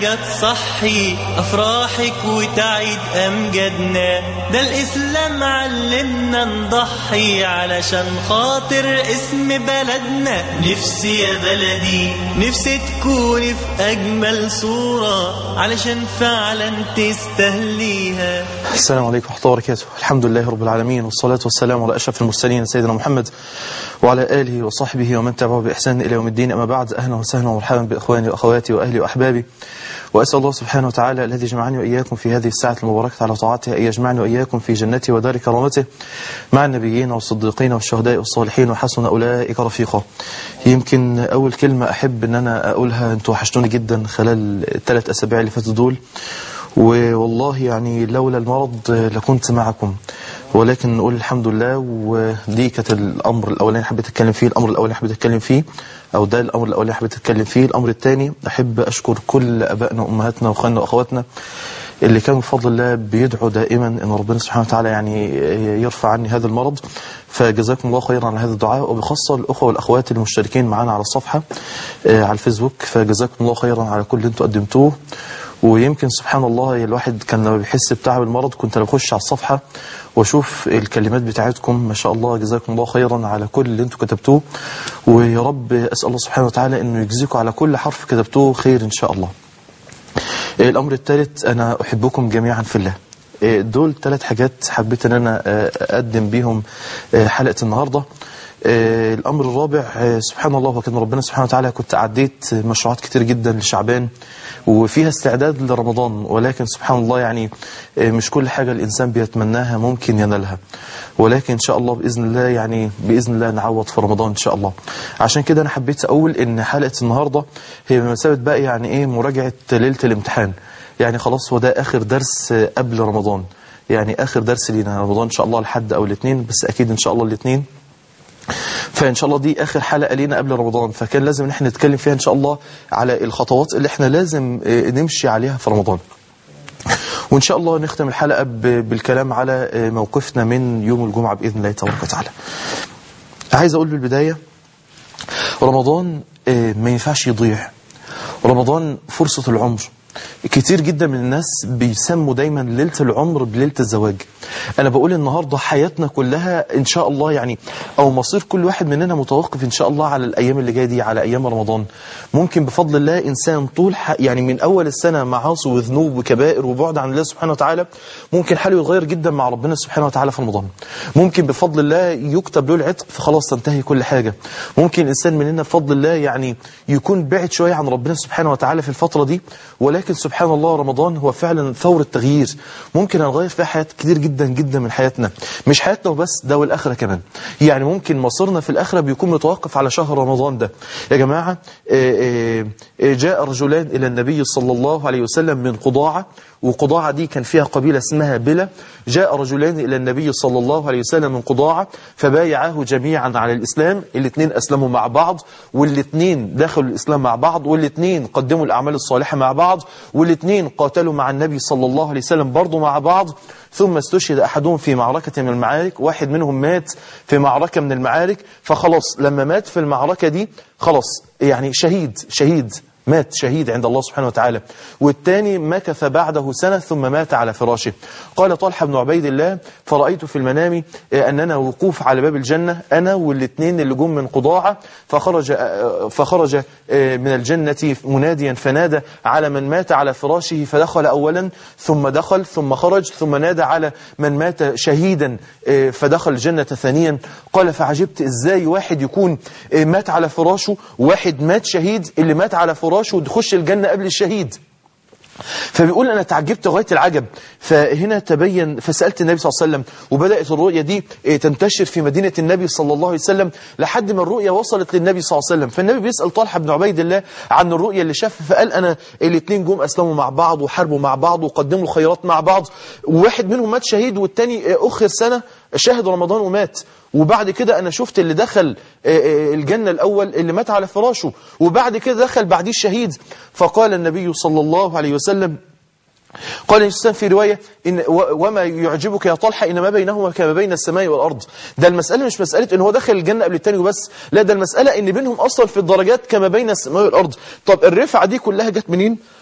حاجة تصحي أفراحك وتعيد أمجادنا ده الإسلام علمنا نضحي علشان خاطر اسم بلدنا نفسي يا بلدي نفسي تكوني في أجمل صورة علشان فعلا تستهليها السلام عليكم ورحمة الله وبركاته الحمد لله رب العالمين والصلاة والسلام على أشرف المرسلين سيدنا محمد وعلى آله وصحبه ومن تبعه بإحسان إلى يوم الدين أما بعد أهلا وسهلا ومرحبا بإخواني وأخواتي وأهلي وأحبابي وأسأل الله سبحانه وتعالى الذي جمعني وإياكم في هذه الساعة المباركة على طاعته أن يجمعني وإياكم في جنته ودار كرامته مع النبيين والصديقين والشهداء والصالحين وحسن أولئك رفيقا يمكن أول كلمة أحب أن أنا أقولها أنتوا وحشتوني جدا خلال الثلاث أسابيع اللي فاتوا دول والله يعني لولا المرض لكنت معكم ولكن نقول الحمد لله ودي كانت الامر الاولاني حبيت اتكلم فيه الامر الاولاني حبيت اتكلم فيه او ده الامر الاولاني حبيت اتكلم فيه الامر الثاني احب اشكر كل ابائنا وامهاتنا واخواننا واخواتنا اللي كانوا بفضل الله بيدعوا دائما ان ربنا سبحانه وتعالى يعني يرفع عني هذا المرض فجزاكم الله خيرا على هذا الدعاء وبخاصه الاخوه والاخوات المشتركين معنا على الصفحه على الفيسبوك فجزاكم الله خيرا على كل اللي انتم قدمتوه ويمكن سبحان الله الواحد كان لما بيحس بتعب المرض كنت انا بخش على الصفحه واشوف الكلمات بتاعتكم ما شاء الله جزاكم الله خيرا على كل اللي انتم كتبتوه ويا رب اسال الله سبحانه وتعالى انه يجزيكم على كل حرف كتبتوه خير ان شاء الله. الامر الثالث انا احبكم جميعا في الله. دول ثلاث حاجات حبيت ان انا اقدم بيهم حلقه النهارده. الامر الرابع سبحان الله وكان ربنا سبحانه وتعالى كنت عديت مشروعات كتير جدا لشعبان وفيها استعداد لرمضان ولكن سبحان الله يعني مش كل حاجة الإنسان بيتمناها ممكن ينالها ولكن إن شاء الله بإذن الله يعني بإذن الله نعوض في رمضان إن شاء الله عشان كده أنا حبيت أقول إن حلقة النهاردة هي بمثابة بقى يعني إيه مراجعة ليلة الامتحان يعني خلاص هو ده آخر درس قبل رمضان يعني آخر درس لينا رمضان إن شاء الله الحد أو الاثنين بس أكيد إن شاء الله الاثنين فإن شاء الله دي آخر حلقة لينا قبل رمضان فكان لازم نحن نتكلم فيها إن شاء الله على الخطوات اللي احنا لازم نمشي عليها في رمضان وإن شاء الله نختم الحلقة بالكلام على موقفنا من يوم الجمعة بإذن الله تبارك وتعالى عايز أقول بالبداية رمضان ما ينفعش يضيع رمضان فرصة العمر كتير جدا من الناس بيسموا دايما ليلة العمر بليلة الزواج انا بقول النهاردة حياتنا كلها ان شاء الله يعني او مصير كل واحد مننا متوقف ان شاء الله على الايام اللي جايه دي على ايام رمضان ممكن بفضل الله انسان طول يعني من اول السنة معاصي وذنوب وكبائر وبعد عن الله سبحانه وتعالى ممكن حاله يتغير جدا مع ربنا سبحانه وتعالى في رمضان ممكن بفضل الله يكتب له العتق فخلاص تنتهي كل حاجة ممكن انسان مننا بفضل الله يعني يكون بعد شوية عن ربنا سبحانه وتعالى في الفترة دي ولكن سبحان الله رمضان هو فعلا ثورة تغيير ممكن نغير فيها حياة كتير جدا جدا من حياتنا مش حياتنا وبس ده والآخرة كمان يعني ممكن مصيرنا في الآخرة بيكون متوقف على شهر رمضان ده يا جماعة جاء رجلان إلى النبي صلى الله عليه وسلم من قضاعة وقضاعة دي كان فيها قبيلة اسمها بلا جاء رجلان إلى النبي صلى الله عليه وسلم من قضاعة فبايعاه جميعا على الإسلام الاثنين أسلموا مع بعض والاثنين دخلوا الإسلام مع بعض والاثنين قدموا الأعمال الصالحة مع بعض والاثنين قاتلوا مع النبي صلى الله عليه وسلم برضو مع بعض ثم استشهد أحدهم في معركة من المعارك واحد منهم مات في معركة من المعارك فخلاص لما مات في المعركة دي خلاص يعني شهيد شهيد مات شهيد عند الله سبحانه وتعالى والثاني مكث بعده سنة ثم مات على فراشه قال طلحة بن عبيد الله فرأيت في المنام أننا وقوف على باب الجنة أنا والاثنين اللي جم من قضاعة فخرج, فخرج من الجنة مناديا فنادى على من مات على فراشه فدخل أولا ثم دخل ثم خرج ثم نادى على من مات شهيدا فدخل الجنة ثانيا قال فعجبت إزاي واحد يكون مات على فراشه وواحد مات شهيد اللي مات على فراشه فراشه وتخش الجنة قبل الشهيد فبيقول أنا تعجبت غاية العجب فهنا تبين فسألت النبي صلى الله عليه وسلم وبدأت الرؤية دي تنتشر في مدينة النبي صلى الله عليه وسلم لحد ما الرؤية وصلت للنبي صلى الله عليه وسلم فالنبي بيسأل طلحة بن عبيد الله عن الرؤية اللي شافها فقال أنا الاثنين جم أسلموا مع بعض وحاربوا مع بعض وقدموا الخيرات مع بعض وواحد منهم مات شهيد والتاني أخر سنة شهد رمضان ومات وبعد كده أنا شفت اللي دخل الجنة الأول اللي مات على فراشه وبعد كده دخل بعديه الشهيد فقال النبي صلى الله عليه وسلم قال الإنسان في رواية إن وما يعجبك يا طلحة إن ما بينهما كما بين السماء والأرض ده المسألة مش مسألة إن هو دخل الجنة قبل التاني وبس لا ده المسألة إن بينهم أصلا في الدرجات كما بين السماء والأرض طب الرفعة دي كلها جت منين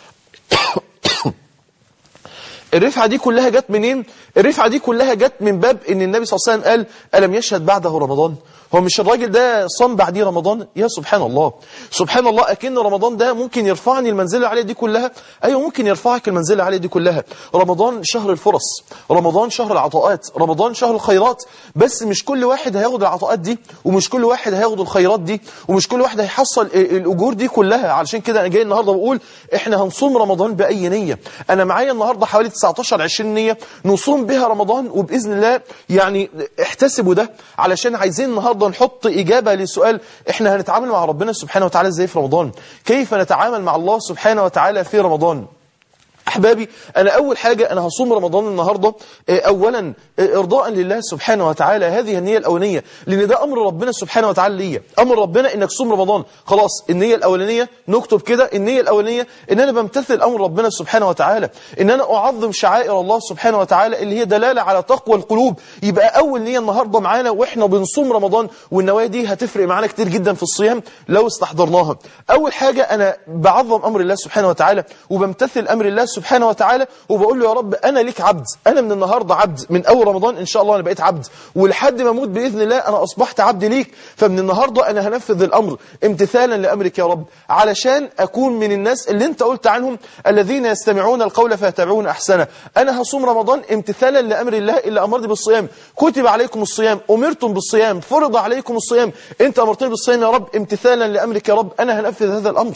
الرفعة دي كلها جت منين الرفعة دي كلها جت من باب ان النبي صلى الله عليه وسلم قال ألم يشهد بعده رمضان هو مش الراجل ده صام بعديه رمضان يا سبحان الله سبحان الله أكن رمضان ده ممكن يرفعني المنزلة اللي عليه دي كلها أيوة ممكن يرفعك المنزلة اللي عليه دي كلها رمضان شهر الفرص رمضان شهر العطاءات رمضان شهر الخيرات بس مش كل واحد هياخد العطاءات دي ومش كل واحد هياخد الخيرات دي ومش كل واحد هيحصل الأجور دي كلها علشان كده أنا جاي النهاردة بقول إحنا هنصوم رمضان بأي نية أنا معايا النهاردة حوالي 19 20 نية نصوم بها رمضان وبإذن الله يعني احتسبوا ده علشان عايزين النهاردة نحط إجابة لسؤال إحنا هنتعامل مع ربنا سبحانه وتعالى إزاي في رمضان كيف نتعامل مع الله سبحانه وتعالى في رمضان أحبابي أنا أول حاجة أنا هصوم رمضان النهاردة أولا إرضاء لله سبحانه وتعالى هذه النية الأولانية لأن ده أمر ربنا سبحانه وتعالى ليا أمر ربنا إنك تصوم رمضان خلاص النية الأولانية نكتب كده النية الأولانية إن أنا بمتثل أمر ربنا سبحانه وتعالى إن أنا أعظم شعائر الله سبحانه وتعالى اللي هي دلالة على تقوى القلوب يبقى أول نية النهاردة معانا وإحنا بنصوم رمضان والنوايا دي هتفرق معانا كتير جدا في الصيام لو استحضرناها أول حاجة أنا بعظم أمر الله سبحانه وتعالى وبمتثل أمر الله سبحانه وتعالى وبقول له يا رب أنا ليك عبد أنا من النهاردة عبد من أول رمضان إن شاء الله أنا بقيت عبد ولحد ما أموت بإذن الله أنا أصبحت عبد ليك فمن النهاردة أنا هنفذ الأمر امتثالا لأمرك يا رب علشان أكون من الناس اللي أنت قلت عنهم الذين يستمعون القول فيتبعون أحسنه أنا هصوم رمضان امتثالا لأمر الله اللي أمرني بالصيام كتب عليكم الصيام أمرتم بالصيام فرض عليكم الصيام أنت أمرتني بالصيام يا رب امتثالا لأمرك يا رب أنا هنفذ هذا الأمر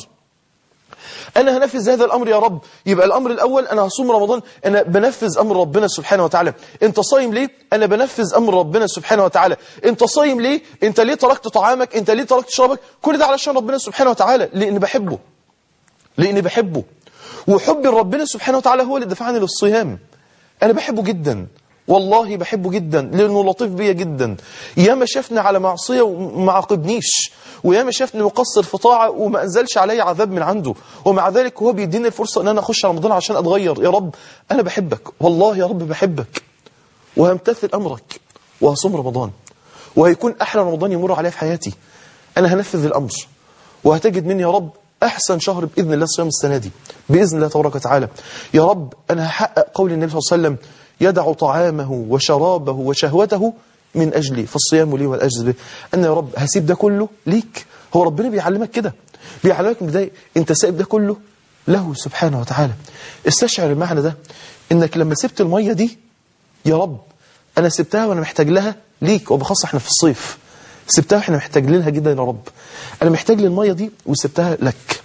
أنا هنفذ هذا الأمر يا رب يبقى الأمر الأول أنا هصوم رمضان أنا بنفذ أمر ربنا سبحانه وتعالى أنت صايم ليه؟ أنا بنفذ أمر ربنا سبحانه وتعالى أنت صايم ليه؟ أنت ليه تركت طعامك؟ أنت ليه تركت شرابك؟ كل ده علشان ربنا سبحانه وتعالى لأني بحبه لأني بحبه وحب ربنا سبحانه وتعالى هو اللي دفعني للصيام أنا بحبه جدا والله بحبه جدا لأنه لطيف بيا جدا ياما شافني على معصية وما عاقبنيش وياما شافني مقصر في طاعة وما أنزلش علي عذاب من عنده ومع ذلك هو بيديني الفرصة أن أنا أخش رمضان عشان أتغير يا رب أنا بحبك والله يا رب بحبك وهمتثل أمرك وهصوم رمضان وهيكون أحلى رمضان يمر عليا في حياتي أنا هنفذ الأمر وهتجد مني يا رب أحسن شهر بإذن الله صيام السنة دي بإذن الله تبارك وتعالى يا رب أنا هحقق قول النبي صلى الله عليه وسلم يدع طعامه وشرابه وشهوته من أجلي فالصيام لي والأجز به أنا يا رب هسيب ده كله ليك هو ربنا بيعلمك كده بيعلمك من بداية أنت سايب ده كله له سبحانه وتعالى استشعر المعنى ده إنك لما سبت المية دي يا رب أنا سبتها وأنا محتاج لها ليك وبخاصة احنا في الصيف سبتها واحنا محتاج لها جدا يا رب أنا محتاج للمية دي وسبتها لك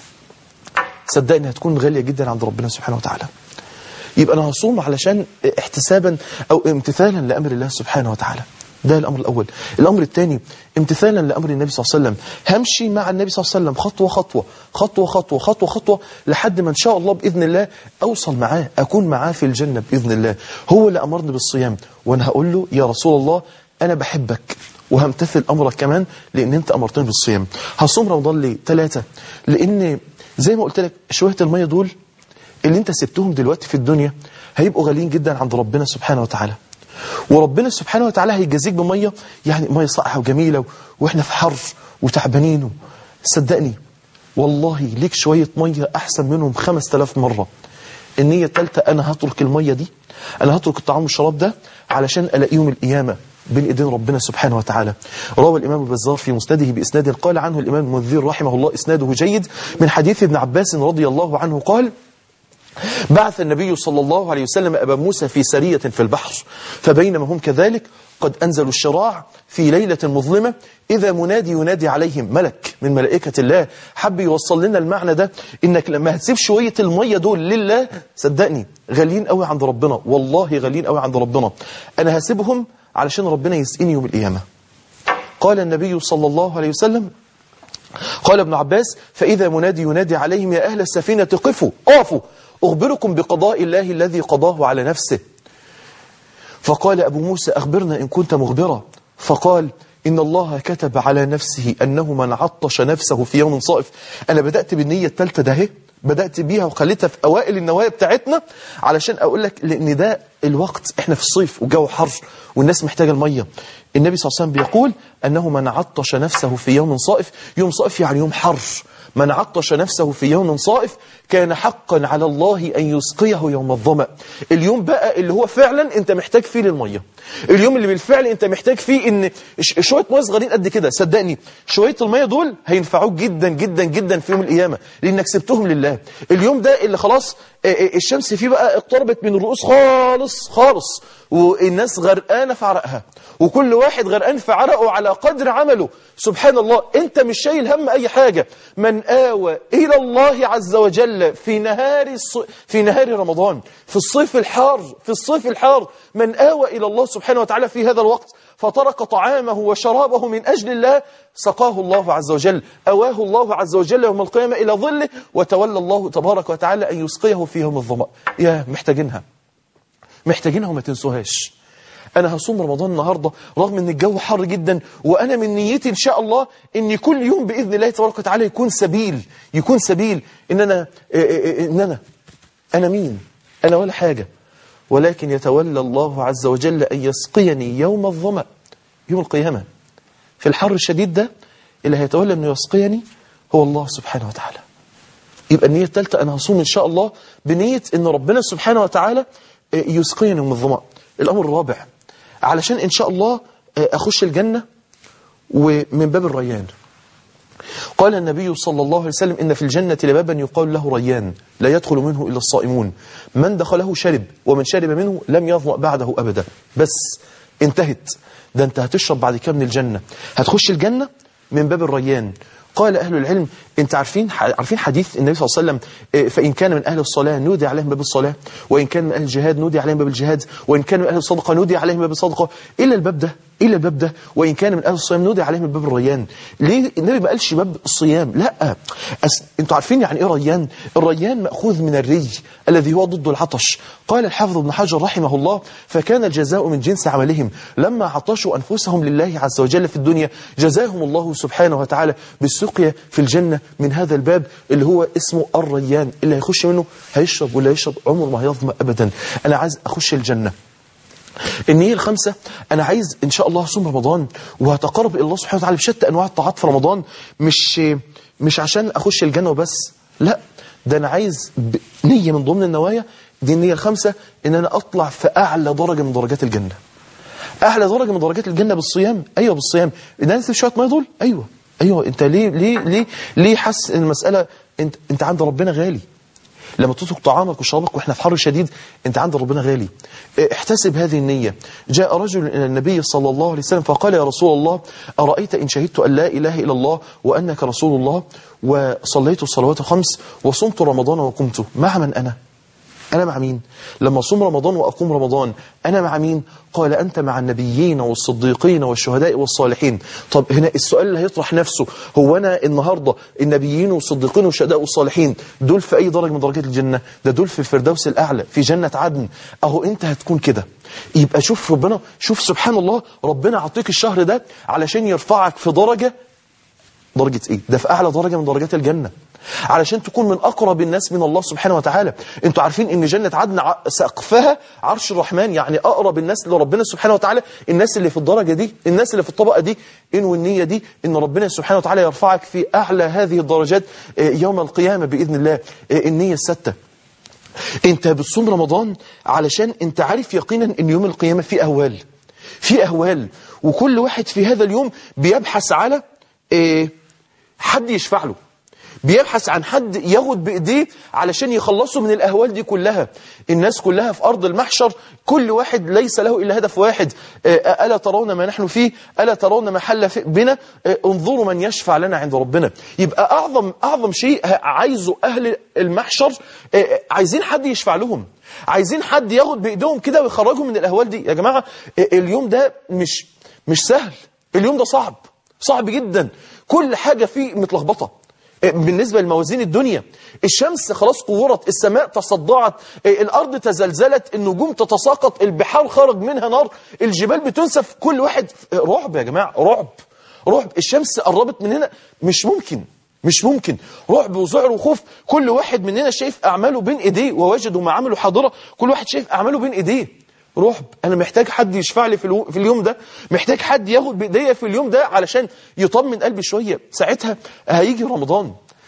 صدقني هتكون غالية جدا عند ربنا سبحانه وتعالى يبقى أنا هصوم علشان احتسابا أو امتثالا لأمر الله سبحانه وتعالى ده الأمر الأول الأمر الثاني امتثالا لأمر النبي صلى الله عليه وسلم همشي مع النبي صلى الله عليه وسلم خطوة خطوة خطوة خطوة خطوة خطوة لحد ما إن شاء الله بإذن الله أوصل معاه أكون معاه في الجنة بإذن الله هو اللي أمرني بالصيام وأنا هقول له يا رسول الله أنا بحبك وهمتثل أمرك كمان لأن أنت أمرتني بالصيام هصوم رمضان ليه؟ ثلاثة لأن زي ما قلت لك شوية المية دول اللي انت سبتهم دلوقتي في الدنيا هيبقوا غاليين جدا عند ربنا سبحانه وتعالى وربنا سبحانه وتعالى هيجازيك بمية يعني مية صقعة وجميلة واحنا في حر وتعبانين صدقني والله ليك شوية مية أحسن منهم خمس تلاف مرة النية الثالثة أنا هترك المية دي أنا هترك الطعام والشراب ده علشان ألاقي يوم القيامة بين ايدين ربنا سبحانه وتعالى روى الإمام البزار في مسنده بإسناد قال عنه الإمام المنذر رحمه الله إسناده جيد من حديث ابن عباس رضي الله عنه قال بعث النبي صلى الله عليه وسلم أبا موسى في سرية في البحر فبينما هم كذلك قد أنزلوا الشراع في ليلة مظلمة إذا منادي ينادي عليهم ملك من ملائكة الله حب يوصل لنا المعنى ده إنك لما هتسيب شوية المية دول لله صدقني غاليين قوي عند ربنا والله غاليين قوي عند ربنا أنا هسيبهم علشان ربنا يسقيني يوم القيامة قال النبي صلى الله عليه وسلم قال ابن عباس فإذا منادي ينادي عليهم يا أهل السفينة قفوا قافوا أخبركم بقضاء الله الذي قضاه على نفسه فقال أبو موسى أخبرنا إن كنت مخبرا فقال إن الله كتب على نفسه أنه من عطش نفسه في يوم صائف أنا بدأت بالنية الثالثة ده هي بدأت بيها وخليتها في أوائل النوايا بتاعتنا علشان أقول لك لأن ده الوقت إحنا في الصيف والجو حر والناس محتاجة المية النبي صلى الله عليه وسلم بيقول أنه من عطش نفسه في يوم صائف يوم صائف يعني يوم حر من عطش نفسه في يوم صائف كان حقا على الله أن يسقيه يوم الظمأ اليوم بقى اللي هو فعلا انت محتاج فيه للمية اليوم اللي بالفعل انت محتاج فيه ان ش- شوية مية صغيرين قد كده صدقني شوية المية دول هينفعوك جدا جدا جدا في يوم القيامة لانك سبتهم لله اليوم ده اللي خلاص آه، آه، الشمس فيه بقى اقتربت من الرؤوس خالص خالص والناس غرقانة في عرقها وكل واحد غرقان في عرقه على قدر عمله سبحان الله انت مش شايل هم اي حاجة من آوى الى الله عز وجل في نهار الص... في نهار رمضان في الصيف الحار في الصيف الحار من آوى الى الله سبحانه وتعالى في هذا الوقت فترك طعامه وشرابه من أجل الله سقاه الله عز وجل أواه الله عز وجل يوم القيامة إلى ظله وتولى الله تبارك وتعالى أن يسقيه في يوم الظمأ يا محتاجينها محتاجينها وما تنسوهاش انا هصوم رمضان النهارده رغم ان الجو حر جدا وانا من نيتي ان شاء الله ان كل يوم باذن الله تبارك وتعالى يكون سبيل يكون سبيل ان انا ان انا انا مين انا ولا حاجه ولكن يتولى الله عز وجل ان يسقيني يوم الظمأ يوم القيامه في الحر الشديد ده اللي هيتولى انه يسقيني هو الله سبحانه وتعالى يبقى النية الثالثة أنا هصوم إن شاء الله بنية إن ربنا سبحانه وتعالى يسقيني من الظمأ الأمر الرابع علشان إن شاء الله أخش الجنة ومن باب الريان قال النبي صلى الله عليه وسلم إن في الجنة لبابا يقال له ريان لا يدخل منه إلا الصائمون من دخله شرب ومن شرب منه لم يظمأ بعده أبدا بس انتهت ده انت هتشرب بعد كده من الجنة هتخش الجنة من باب الريان قال أهل العلم انت عارفين عارفين حديث النبي صلى الله عليه وسلم فإن كان من أهل الصلاة نودي عليهم باب الصلاة وإن كان من أهل الجهاد نودي عليهم باب الجهاد وإن كان من أهل الصدقة نودي عليهم باب الصدقة إلا الباب ده إلا الباب ده وإن كان من أهل الصيام نودي عليهم باب الريان ليه النبي ما قالش باب الصيام لا أس... انتوا عارفين يعني إيه ريان الريان مأخوذ من الري الذي هو ضد العطش قال الحافظ ابن حجر رحمه الله فكان الجزاء من جنس عملهم لما عطشوا أنفسهم لله عز وجل في الدنيا جزاهم الله سبحانه وتعالى بالسقيا في الجنة من هذا الباب اللي هو اسمه الريان اللي هيخش منه هيشرب ولا يشرب عمره ما هيظمأ أبدا أنا عايز أخش الجنة النية الخمسة أنا عايز إن شاء الله أصوم رمضان وهتقرب إلى الله سبحانه وتعالى بشتى أنواع الطاعات في رمضان مش مش عشان أخش الجنة وبس لا ده أنا عايز نية من ضمن النوايا دي النية الخمسة إن أنا أطلع في أعلى درجة من درجات الجنة أعلى درجة من درجات الجنة بالصيام أيوة بالصيام إن أنت شوية مية دول أيوة أيوة أنت ليه ليه ليه ليه حس إن المسألة أنت أنت عند ربنا غالي لما تترك طعامك وشرابك واحنا في حر شديد انت عند ربنا غالي احتسب هذه النية جاء رجل إلى النبي صلى الله عليه وسلم فقال يا رسول الله أرأيت إن شهدت أن لا إله إلا الله وأنك رسول الله وصليت الصلوات الخمس وصمت رمضان وقمت مع من أنا أنا مع مين لما أصوم رمضان وأقوم رمضان أنا مع مين قال أنت مع النبيين والصديقين والشهداء والصالحين طب هنا السؤال اللي هيطرح نفسه هو أنا النهاردة النبيين والصديقين والشهداء والصالحين دول في أي درجة من درجات الجنة ده دول في الفردوس الأعلى في جنة عدن أهو أنت هتكون كده يبقى شوف ربنا شوف سبحان الله ربنا عطيك الشهر ده علشان يرفعك في درجة درجة ايه ده في اعلى درجة من درجات الجنة علشان تكون من اقرب الناس من الله سبحانه وتعالى انتوا عارفين ان جنة عدن سقفها عرش الرحمن يعني اقرب الناس لربنا سبحانه وتعالى الناس اللي في الدرجة دي الناس اللي في الطبقة دي ان النية دي ان ربنا سبحانه وتعالى يرفعك في اعلى هذه الدرجات يوم القيامة باذن الله النية الستة انت بتصوم رمضان علشان انت عارف يقينا ان يوم القيامة في اهوال في اهوال وكل واحد في هذا اليوم بيبحث على إيه حد يشفع له بيبحث عن حد ياخد بإيديه علشان يخلصوا من الأهوال دي كلها الناس كلها في أرض المحشر كل واحد ليس له إلا هدف واحد ألا ترون ما نحن فيه ألا ترون ما حل بنا انظروا من يشفع لنا عند ربنا يبقى أعظم, أعظم شيء عايزه أهل المحشر عايزين حد يشفع لهم عايزين حد ياخد بإيديهم كده ويخرجهم من الأهوال دي يا جماعة اليوم ده مش مش سهل اليوم ده صعب صعب جدا كل حاجة فيه متلخبطة بالنسبة لموازين الدنيا الشمس خلاص قورت السماء تصدعت الأرض تزلزلت النجوم تتساقط البحار خرج منها نار الجبال بتنسف كل واحد رعب يا جماعة رعب رعب الشمس قربت من هنا مش ممكن مش ممكن رعب وذعر وخوف كل واحد مننا شايف أعماله بين إيديه ووجدوا ما عملوا حاضرة كل واحد شايف أعماله بين إيديه رعب انا محتاج حد يشفع لي في, في اليوم ده محتاج حد ياخد بايديا في اليوم ده علشان يطمن قلبي شويه ساعتها هيجي رمضان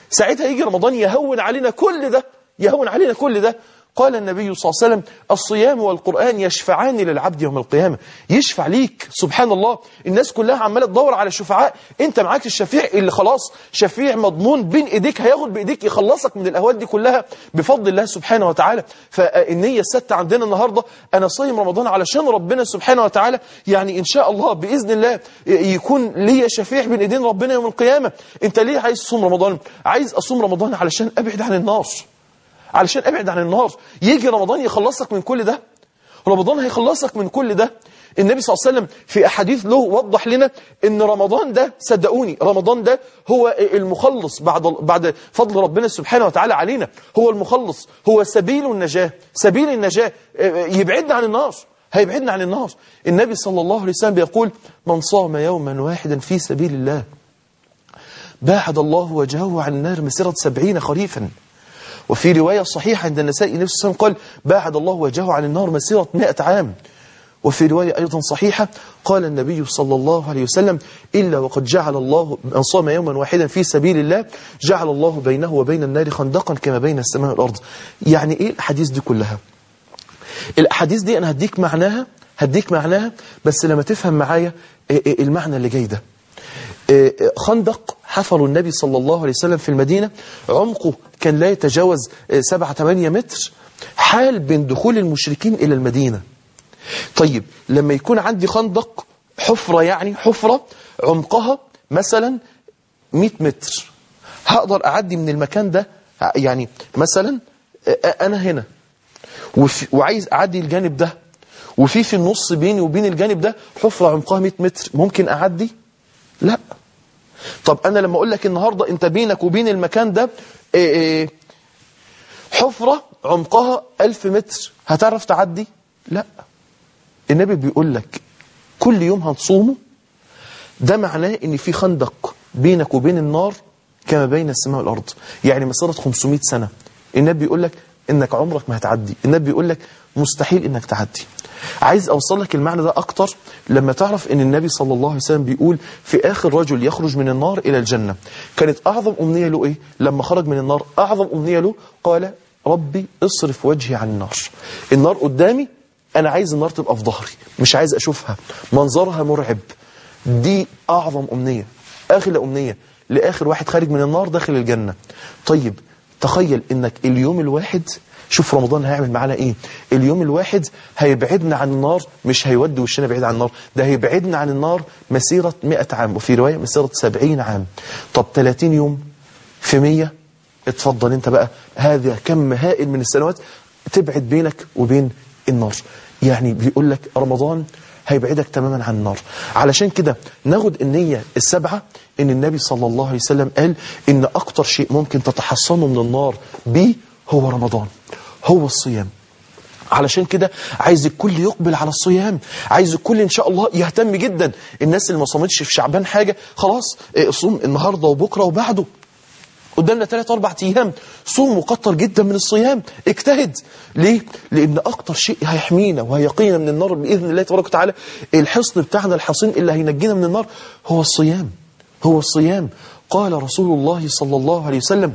ساعتها يجي رمضان يهون علينا كل ده يهون علينا كل ده قال النبي صلى الله عليه وسلم الصيام والقرآن يشفعان للعبد يوم القيامة يشفع ليك سبحان الله الناس كلها عمالة تدور على شفعاء انت معاك الشفيع اللي خلاص شفيع مضمون بين ايديك هياخد بايديك يخلصك من الاهوال دي كلها بفضل الله سبحانه وتعالى فالنية الستة عندنا النهاردة انا صايم رمضان علشان ربنا سبحانه وتعالى يعني ان شاء الله باذن الله يكون ليا شفيع بين ايدين ربنا يوم القيامة انت ليه عايز تصوم رمضان عايز اصوم رمضان علشان ابعد عن النار علشان ابعد عن النار يجي رمضان يخلصك من كل ده رمضان هيخلصك من كل ده النبي صلى الله عليه وسلم في أحاديث له وضح لنا ان رمضان ده صدقوني رمضان ده هو المخلص بعد بعد فضل ربنا سبحانه وتعالى علينا هو المخلص هو سبيل النجاة سبيل النجاة يبعدنا عن النار هيبعدنا عن النار النبي صلى الله عليه وسلم بيقول من صام يوما واحدا في سبيل الله باعد الله وجهه عن النار مسيرة سبعين خريفا وفي رواية صحيحة عند النسائي النبي صلى الله عليه وسلم قال باعد الله وجهه عن النار مسيرة مئة عام وفي رواية أيضا صحيحة قال النبي صلى الله عليه وسلم إلا وقد جعل الله من صام يوما واحدا في سبيل الله جعل الله بينه وبين النار خندقا كما بين السماء والأرض يعني إيه الأحاديث دي كلها الأحاديث دي أنا هديك معناها هديك معناها بس لما تفهم معايا المعنى اللي جاي ده خندق حفروا النبي صلى الله عليه وسلم في المدينة عمقه كان لا يتجاوز 7-8 متر حال بين دخول المشركين إلى المدينة طيب لما يكون عندي خندق حفرة يعني حفرة عمقها مثلا 100 متر هقدر أعدي من المكان ده يعني مثلا أنا هنا وعايز أعدي الجانب ده وفي في النص بيني وبين الجانب ده حفرة عمقها 100 متر ممكن أعدي لا طب أنا لما أقول لك النهاردة أنت بينك وبين المكان ده إيه إيه حفرة عمقها ألف متر هتعرف تعدي لا النبي بيقول لك كل يوم هتصومه ده معناه ان في خندق بينك وبين النار كما بين السماء والأرض يعني مسيرة 500 سنة النبي بيقول لك انك عمرك ما هتعدي النبي بيقول لك مستحيل انك تعدي عايز اوصل لك المعنى ده اكتر لما تعرف ان النبي صلى الله عليه وسلم بيقول في اخر رجل يخرج من النار الى الجنة كانت اعظم امنية له ايه لما خرج من النار اعظم امنية له قال ربي اصرف وجهي عن النار النار قدامي انا عايز النار تبقى في ظهري مش عايز اشوفها منظرها مرعب دي اعظم امنية اغلى امنية لاخر واحد خارج من النار داخل الجنة طيب تخيل انك اليوم الواحد شوف رمضان هيعمل معانا ايه اليوم الواحد هيبعدنا عن النار مش هيودي وشنا بعيد عن النار ده هيبعدنا عن النار مسيرة 100 عام وفي رواية مسيرة 70 عام طب 30 يوم في 100 اتفضل انت بقى هذا كم هائل من السنوات تبعد بينك وبين النار يعني بيقول لك رمضان هيبعدك تماما عن النار علشان كده ناخد النية السبعة ان النبي صلى الله عليه وسلم قال ان اكتر شيء ممكن تتحصنوا من النار بيه هو رمضان هو الصيام علشان كده عايز الكل يقبل على الصيام عايز الكل ان شاء الله يهتم جدا الناس اللي ما صامتش في شعبان حاجة خلاص صوم النهاردة وبكرة وبعده قدامنا 3 4 ايام صوم مكتر جدا من الصيام اجتهد ليه لان اكتر شيء هيحمينا وهيقينا من النار باذن الله تبارك وتعالى الحصن بتاعنا الحصين اللي هينجينا من النار هو الصيام هو الصيام قال رسول الله صلى الله عليه وسلم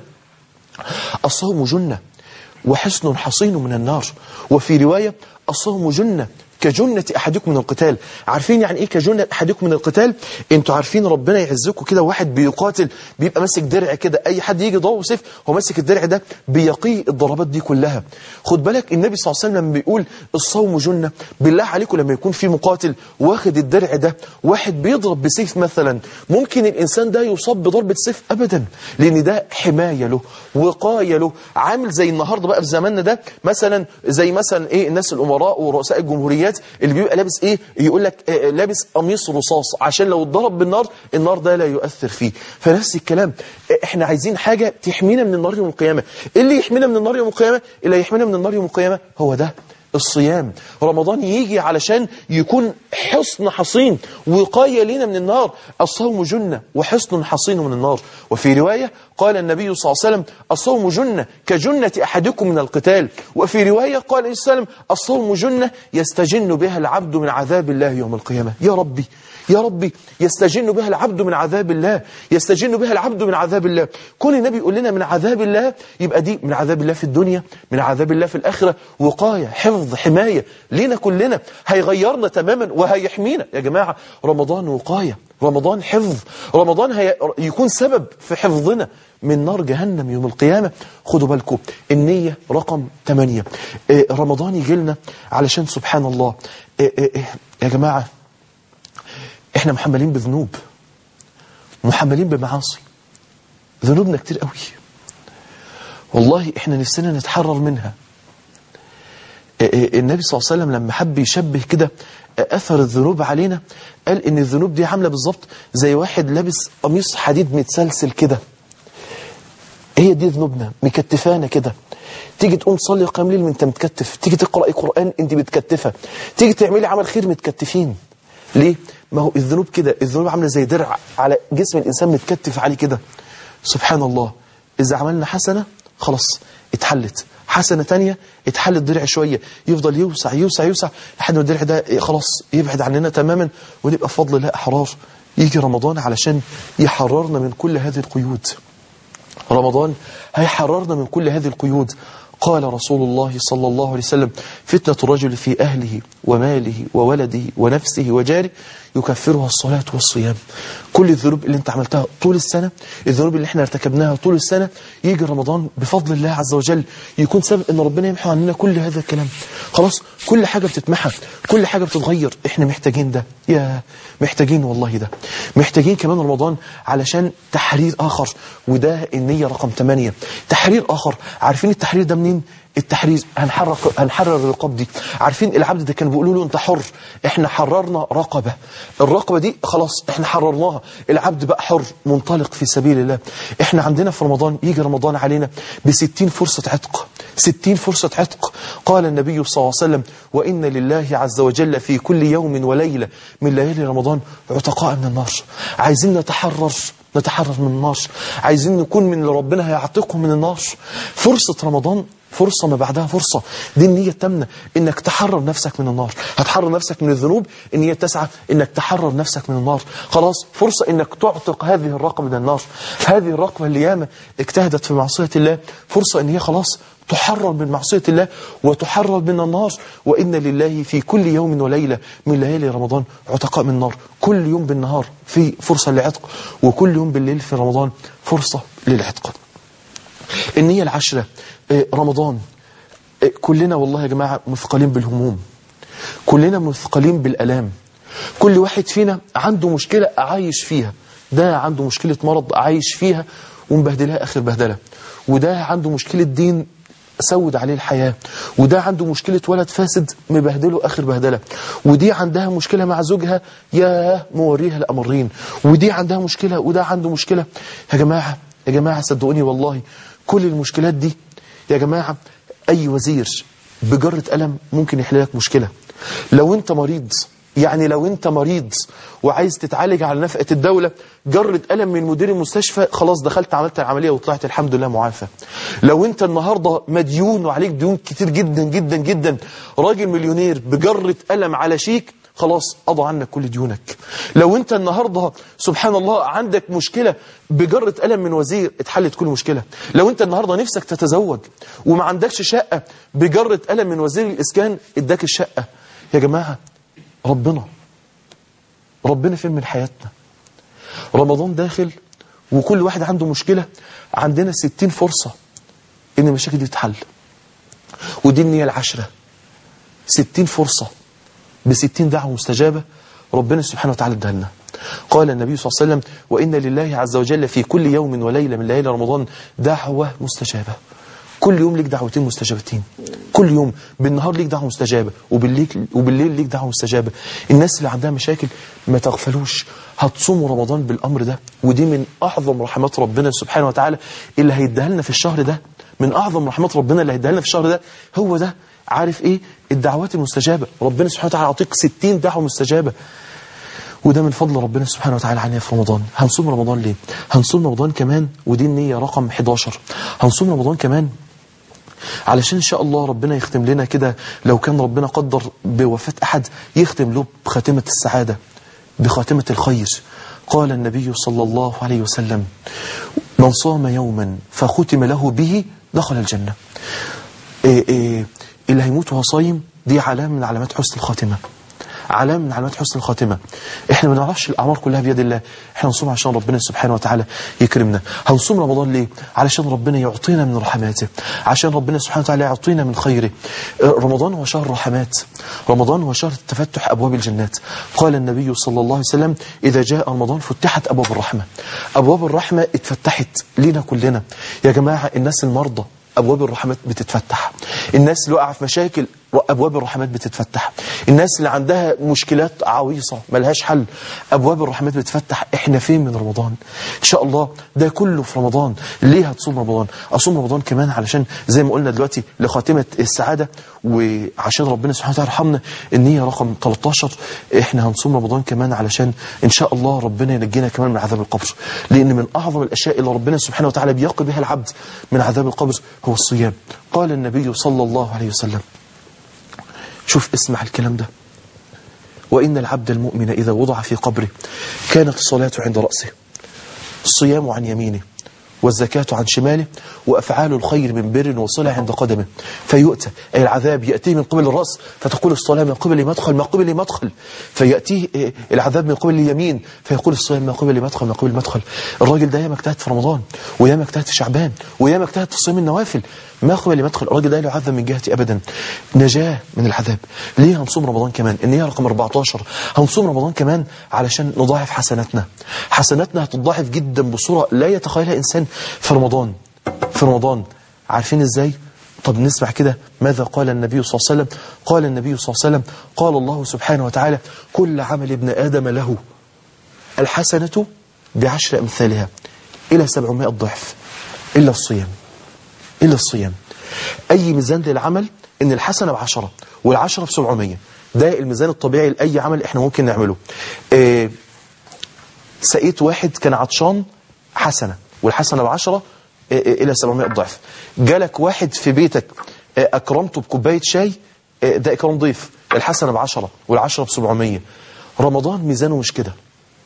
الصوم جنة وحصن حصين من النار وفي رواية الصوم جنة كجنة أحدكم من القتال عارفين يعني إيه كجنة أحدكم من القتال انتوا عارفين ربنا يعزكم كده واحد بيقاتل بيبقى ماسك درع كده أي حد يجي ضوء سيف هو ماسك الدرع ده بيقيه الضربات دي كلها خد بالك النبي صلى الله عليه وسلم لما بيقول الصوم جنة بالله عليكم لما يكون في مقاتل واخد الدرع ده واحد بيضرب بسيف مثلا ممكن الإنسان ده يصاب بضربة سيف أبدا لأن ده حماية له وقاية له عامل زي النهاردة بقى في زماننا ده مثلا زي مثلا إيه الناس الأمراء ورؤساء الجمهوريات اللي بيبقى لابس ايه يقول لك آه لابس قميص رصاص عشان لو اتضرب بالنار النار ده لا يؤثر فيه فنفس الكلام احنا عايزين حاجة تحمينا من النار يوم القيامة اللي يحمينا من النار يوم القيامة اللي يحمينا من النار يوم القيامة هو ده الصيام رمضان يجي علشان يكون حصن حصين وقاية لنا من النار الصوم جنة وحصن حصين من النار وفي رواية قال النبي صلى الله عليه وسلم الصوم جنة كجنة أحدكم من القتال وفي رواية قال النبي صلى الله عليه وسلم الصوم جنة يستجن بها العبد من عذاب الله يوم القيامة يا ربي يا ربي يستجن بها العبد من عذاب الله يستجن بها العبد من عذاب الله كل النبي يقول لنا من عذاب الله يبقى دي من عذاب الله في الدنيا من عذاب الله في الآخرة وقاية حفظ حماية لينا كلنا هيغيرنا تماما وهيحمينا يا جماعة رمضان وقاية رمضان حفظ رمضان هي يكون سبب في حفظنا من نار جهنم يوم القيامة خدوا بالكم النية رقم 8 إيه رمضان يجي لنا علشان سبحان الله إيه إيه إيه يا جماعة احنا محملين بذنوب محملين بمعاصي ذنوبنا كتير قوي والله احنا نفسنا نتحرر منها النبي صلى الله عليه وسلم لما حب يشبه كده اثر الذنوب علينا قال ان الذنوب دي عامله بالظبط زي واحد لابس قميص حديد متسلسل كده هي دي ذنوبنا مكتفانا كده تيجي تقوم تصلي قيام ليل وانت متكتف تيجي تقرأي قرآن انت متكتفة تيجي تعملي عمل خير متكتفين ليه؟ ما هو الذنوب كده الذنوب عامله زي درع على جسم الإنسان متكتف عليه كده سبحان الله إذا عملنا حسنة خلاص اتحلت حسنة تانية اتحل الضلع شوية يفضل يوسع يوسع يوسع لحد ما الضلع ده خلاص يبعد عننا تماما ونبقى بفضل الله أحرار يجي رمضان علشان يحررنا من كل هذه القيود رمضان هيحررنا من كل هذه القيود قال رسول الله صلى الله عليه وسلم فتنة الرجل في أهله وماله وولده ونفسه وجاره يكفرها الصلاة والصيام كل الذنوب اللي انت عملتها طول السنة الذنوب اللي احنا ارتكبناها طول السنة يجي رمضان بفضل الله عز وجل يكون سبب ان ربنا يمحو عننا كل هذا الكلام خلاص كل حاجة بتتمحى كل حاجة بتتغير احنا محتاجين ده يا محتاجين والله ده محتاجين كمان رمضان علشان تحرير آخر وده النية رقم 8 تحرير آخر عارفين التحرير ده منين التحرير هنحرر هنحرر الرقاب دي عارفين العبد ده كان بيقولوا له انت حر احنا حررنا رقبة الرقبة دي خلاص احنا حررناها العبد بقى حر منطلق في سبيل الله احنا عندنا في رمضان يجي رمضان علينا بستين فرصة عتق ستين فرصة عتق قال النبي صلى الله عليه وسلم وإن لله عز وجل في كل يوم وليلة من ليالي رمضان عتقاء من النار عايزين نتحرر نتحرر من النار عايزين نكون من اللي ربنا هيعتقهم من النار فرصة رمضان فرصة ما بعدها فرصة دي النية التامنة انك تحرر نفسك من النار هتحرر نفسك من الذنوب النية التاسعة انك تحرر نفسك من النار خلاص فرصة انك تعتق هذه الرقبة من النار هذه الرقبة اللي ياما اجتهدت في معصية الله فرصة ان هي خلاص تحرر من معصية الله وتحرر من النار وإن لله في كل يوم وليلة من ليالي رمضان عتقاء من النار كل يوم بالنهار في فرصة للعتق وكل يوم بالليل في رمضان فرصة للعتق النية العشرة رمضان كلنا والله يا جماعة مثقلين بالهموم كلنا مثقلين بالألام كل واحد فينا عنده مشكلة عايش فيها ده عنده مشكلة مرض عايش فيها ومبهدلها آخر بهدلة وده عنده مشكلة دين سود عليه الحياة وده عنده مشكلة ولد فاسد مبهدله آخر بهدلة ودي عندها مشكلة مع زوجها يا موريها الأمرين ودي عندها مشكلة وده عنده مشكلة يا جماعة يا جماعة صدقوني والله كل المشكلات دي يا جماعة أي وزير بجرة قلم ممكن يحل لك مشكلة لو أنت مريض يعني لو أنت مريض وعايز تتعالج على نفقة الدولة جرة قلم من مدير المستشفى خلاص دخلت عملت العملية وطلعت الحمد لله معافى لو أنت النهاردة مديون وعليك ديون كتير جدا جدا جدا راجل مليونير بجرة قلم على شيك خلاص قضى عنك كل ديونك لو انت النهاردة سبحان الله عندك مشكلة بجرة قلم من وزير اتحلت كل مشكلة لو انت النهاردة نفسك تتزوج وما عندكش شقة بجرة قلم من وزير الإسكان اداك الشقة يا جماعة ربنا ربنا فين من حياتنا رمضان داخل وكل واحد عنده مشكلة عندنا ستين فرصة ان المشاكل دي تتحل ودي النية العشرة ستين فرصة بستين دعوة مستجابة ربنا سبحانه وتعالى ادها لنا قال النبي صلى الله عليه وسلم وإن لله عز وجل في كل يوم وليلة من ليالي رمضان دعوة مستجابة كل يوم ليك دعوتين مستجابتين كل يوم بالنهار ليك دعوة مستجابة وبالليل, وبالليل ليك دعوة مستجابة الناس اللي عندها مشاكل ما تغفلوش هتصوموا رمضان بالأمر ده ودي من أعظم رحمات ربنا سبحانه وتعالى اللي هيديها لنا في الشهر ده من أعظم رحمات ربنا اللي هيديها لنا في الشهر ده هو ده عارف ايه الدعوات المستجابة ربنا سبحانه وتعالى يعطيك 60 دعوة مستجابة وده من فضل ربنا سبحانه وتعالى علينا في رمضان هنصوم رمضان ليه هنصوم رمضان كمان ودي النية رقم 11 هنصوم رمضان كمان علشان إن شاء الله ربنا يختم لنا كده لو كان ربنا قدر بوفاة أحد يختم له بخاتمة السعادة بخاتمة الخير قال النبي صلى الله عليه وسلم من صام يوما فختم له به دخل الجنة إيه إيه اللي هيموت وهو صايم دي علامة من علامات حسن الخاتمة علامة من علامات حسن الخاتمة احنا ما نعرفش الأعمار كلها بيد الله احنا نصوم عشان ربنا سبحانه وتعالى يكرمنا هنصوم رمضان ليه علشان ربنا يعطينا من رحماته عشان ربنا سبحانه وتعالى يعطينا من خيره رمضان هو شهر رحمات رمضان هو شهر تفتح أبواب الجنات قال النبي صلى الله عليه وسلم إذا جاء رمضان فتحت أبواب الرحمة أبواب الرحمة اتفتحت لينا كلنا يا جماعة الناس المرضى أبواب الرحمات بتتفتح الناس اللي وقع في مشاكل أبواب الرحمات بتتفتح الناس اللي عندها مشكلات عويصة ملهاش حل أبواب الرحمات بتتفتح إحنا فين من رمضان إن شاء الله ده كله في رمضان ليه هتصوم رمضان أصوم رمضان كمان علشان زي ما قلنا دلوقتي لخاتمة السعادة وعشان ربنا سبحانه وتعالى يرحمنا النية رقم 13 إحنا هنصوم رمضان كمان علشان إن شاء الله ربنا ينجينا كمان من عذاب القبر لأن من أعظم الأشياء اللي ربنا سبحانه وتعالى بيقي بها العبد من عذاب القبر هو الصيام قال النبي صلى الله عليه وسلم شوف اسمع الكلام ده وإن العبد المؤمن إذا وضع في قبره كانت الصلاة عند رأسه الصيام عن يمينه والزكاة عن شماله وأفعال الخير من بر وصلة عند قدمه فيؤتى أي العذاب يأتيه من قبل الرأس فتقول الصلاة من قبل مدخل ما قبل مدخل فيأتيه العذاب من قبل اليمين فيقول الصيام من قبل مدخل ما قبل مدخل الراجل ده ياما اجتهد في رمضان وياما اجتهد في شعبان وياما اجتهد في صيام النوافل ما قبل مدخل الراجل ده لا يعذب من جهتي أبدا نجاة من العذاب ليه هنصوم رمضان كمان النية رقم 14 هنصوم رمضان كمان علشان نضاعف حسناتنا حسناتنا هتضاعف جدا بصورة لا يتخيلها إنسان في رمضان في رمضان عارفين ازاي طب نسمع كده ماذا قال النبي صلى الله عليه وسلم قال النبي صلى الله عليه وسلم قال الله سبحانه وتعالى كل عمل ابن آدم له الحسنة بعشر أمثالها إلى سبعمائة ضعف إلا الصيام إلا الصيام أي ميزان للعمل إن الحسنة بعشرة والعشرة بسبعمية ده الميزان الطبيعي لأي عمل إحنا ممكن نعمله إيه سقيت واحد كان عطشان حسنة والحسنة بعشرة إلى 700 ضعف جالك واحد في بيتك أكرمته بكوباية شاي ده إكرام ضيف الحسنة بعشرة والعشرة بسبعمية رمضان ميزانه مش كده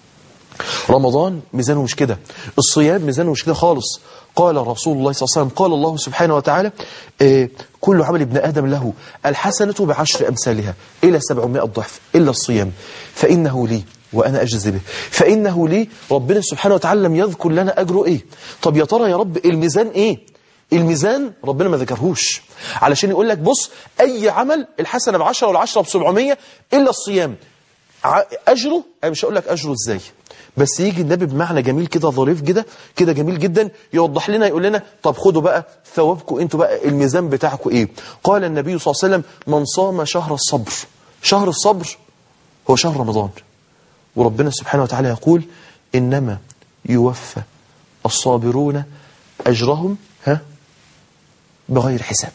رمضان ميزانه مش كده الصيام ميزانه مش كده خالص قال رسول الله صلى الله عليه وسلم قال الله سبحانه وتعالى كل عمل ابن آدم له الحسنة بعشر أمثالها إلى 700 ضعف إلا الصيام فإنه لي وأنا أجزي به فإنه لي ربنا سبحانه وتعالى لم يذكر لنا أجره إيه طب يا ترى يا رب الميزان إيه الميزان ربنا ما ذكرهوش علشان يقول لك بص أي عمل الحسنة بعشرة والعشرة بسبعمية إلا الصيام أجره أنا مش هقول لك أجره إزاي بس يجي النبي بمعنى جميل كده ظريف كده كده جميل جدا يوضح لنا يقول لنا طب خدوا بقى ثوابكم انتوا بقى الميزان بتاعكم ايه قال النبي صلى الله عليه وسلم من صام شهر الصبر شهر الصبر هو شهر رمضان وربنا سبحانه وتعالى يقول إنما يوفى الصابرون أجرهم ها بغير حساب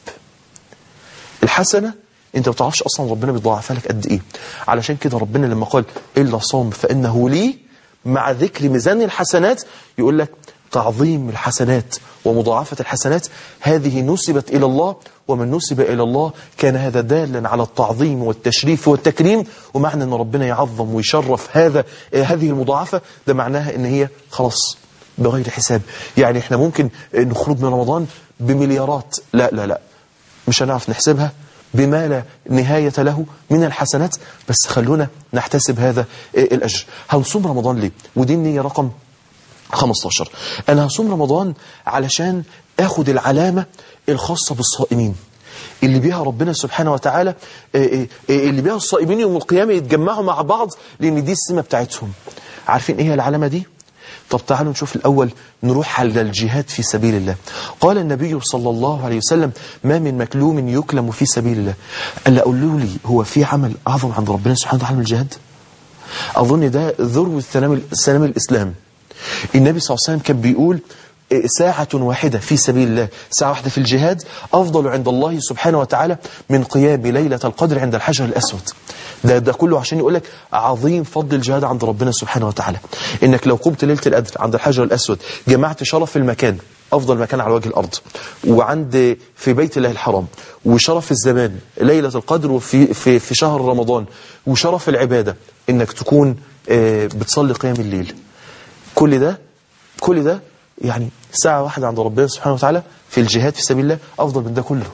الحسنة انت ما بتعرفش اصلا ربنا بيضاعفها لك قد ايه علشان كده ربنا لما قال الا صام فانه لي مع ذكر ميزان الحسنات يقول لك تعظيم الحسنات ومضاعفة الحسنات هذه نسبت إلى الله ومن نسب إلى الله كان هذا دالا على التعظيم والتشريف والتكريم ومعنى أن ربنا يعظم ويشرف هذا هذه المضاعفة ده معناها أن هي خلاص بغير حساب يعني احنا ممكن نخرج من رمضان بمليارات لا لا لا مش هنعرف نحسبها بما لا نهاية له من الحسنات بس خلونا نحتسب هذا الأجر هنصوم رمضان ليه ودي النية رقم 15 أنا هصوم رمضان علشان أخد العلامة الخاصة بالصائمين اللي بيها ربنا سبحانه وتعالى اللي بيها الصائمين يوم القيامة يتجمعوا مع بعض لأن دي السمة بتاعتهم عارفين إيه هي العلامة دي؟ طب تعالوا نشوف الأول نروح على الجهاد في سبيل الله قال النبي صلى الله عليه وسلم ما من مكلوم يكلم في سبيل الله ألا أقول لي هو في عمل أعظم عند ربنا سبحانه وتعالى من الجهاد أظن ده ذروة سلام الإسلام النبي صلى الله عليه وسلم كان بيقول ساعة واحدة في سبيل الله ساعة واحدة في الجهاد أفضل عند الله سبحانه وتعالى من قيام ليلة القدر عند الحجر الأسود ده, ده كله عشان يقول لك عظيم فضل الجهاد عند ربنا سبحانه وتعالى إنك لو قمت ليلة القدر عند الحجر الأسود جمعت شرف المكان أفضل مكان على وجه الأرض وعند في بيت الله الحرام وشرف الزمان ليلة القدر وفي في, في شهر رمضان وشرف العبادة إنك تكون آه، بتصلي قيام الليل كل ده كل ده يعني ساعة واحدة عند ربنا سبحانه وتعالى في الجهاد في سبيل الله أفضل من ده كله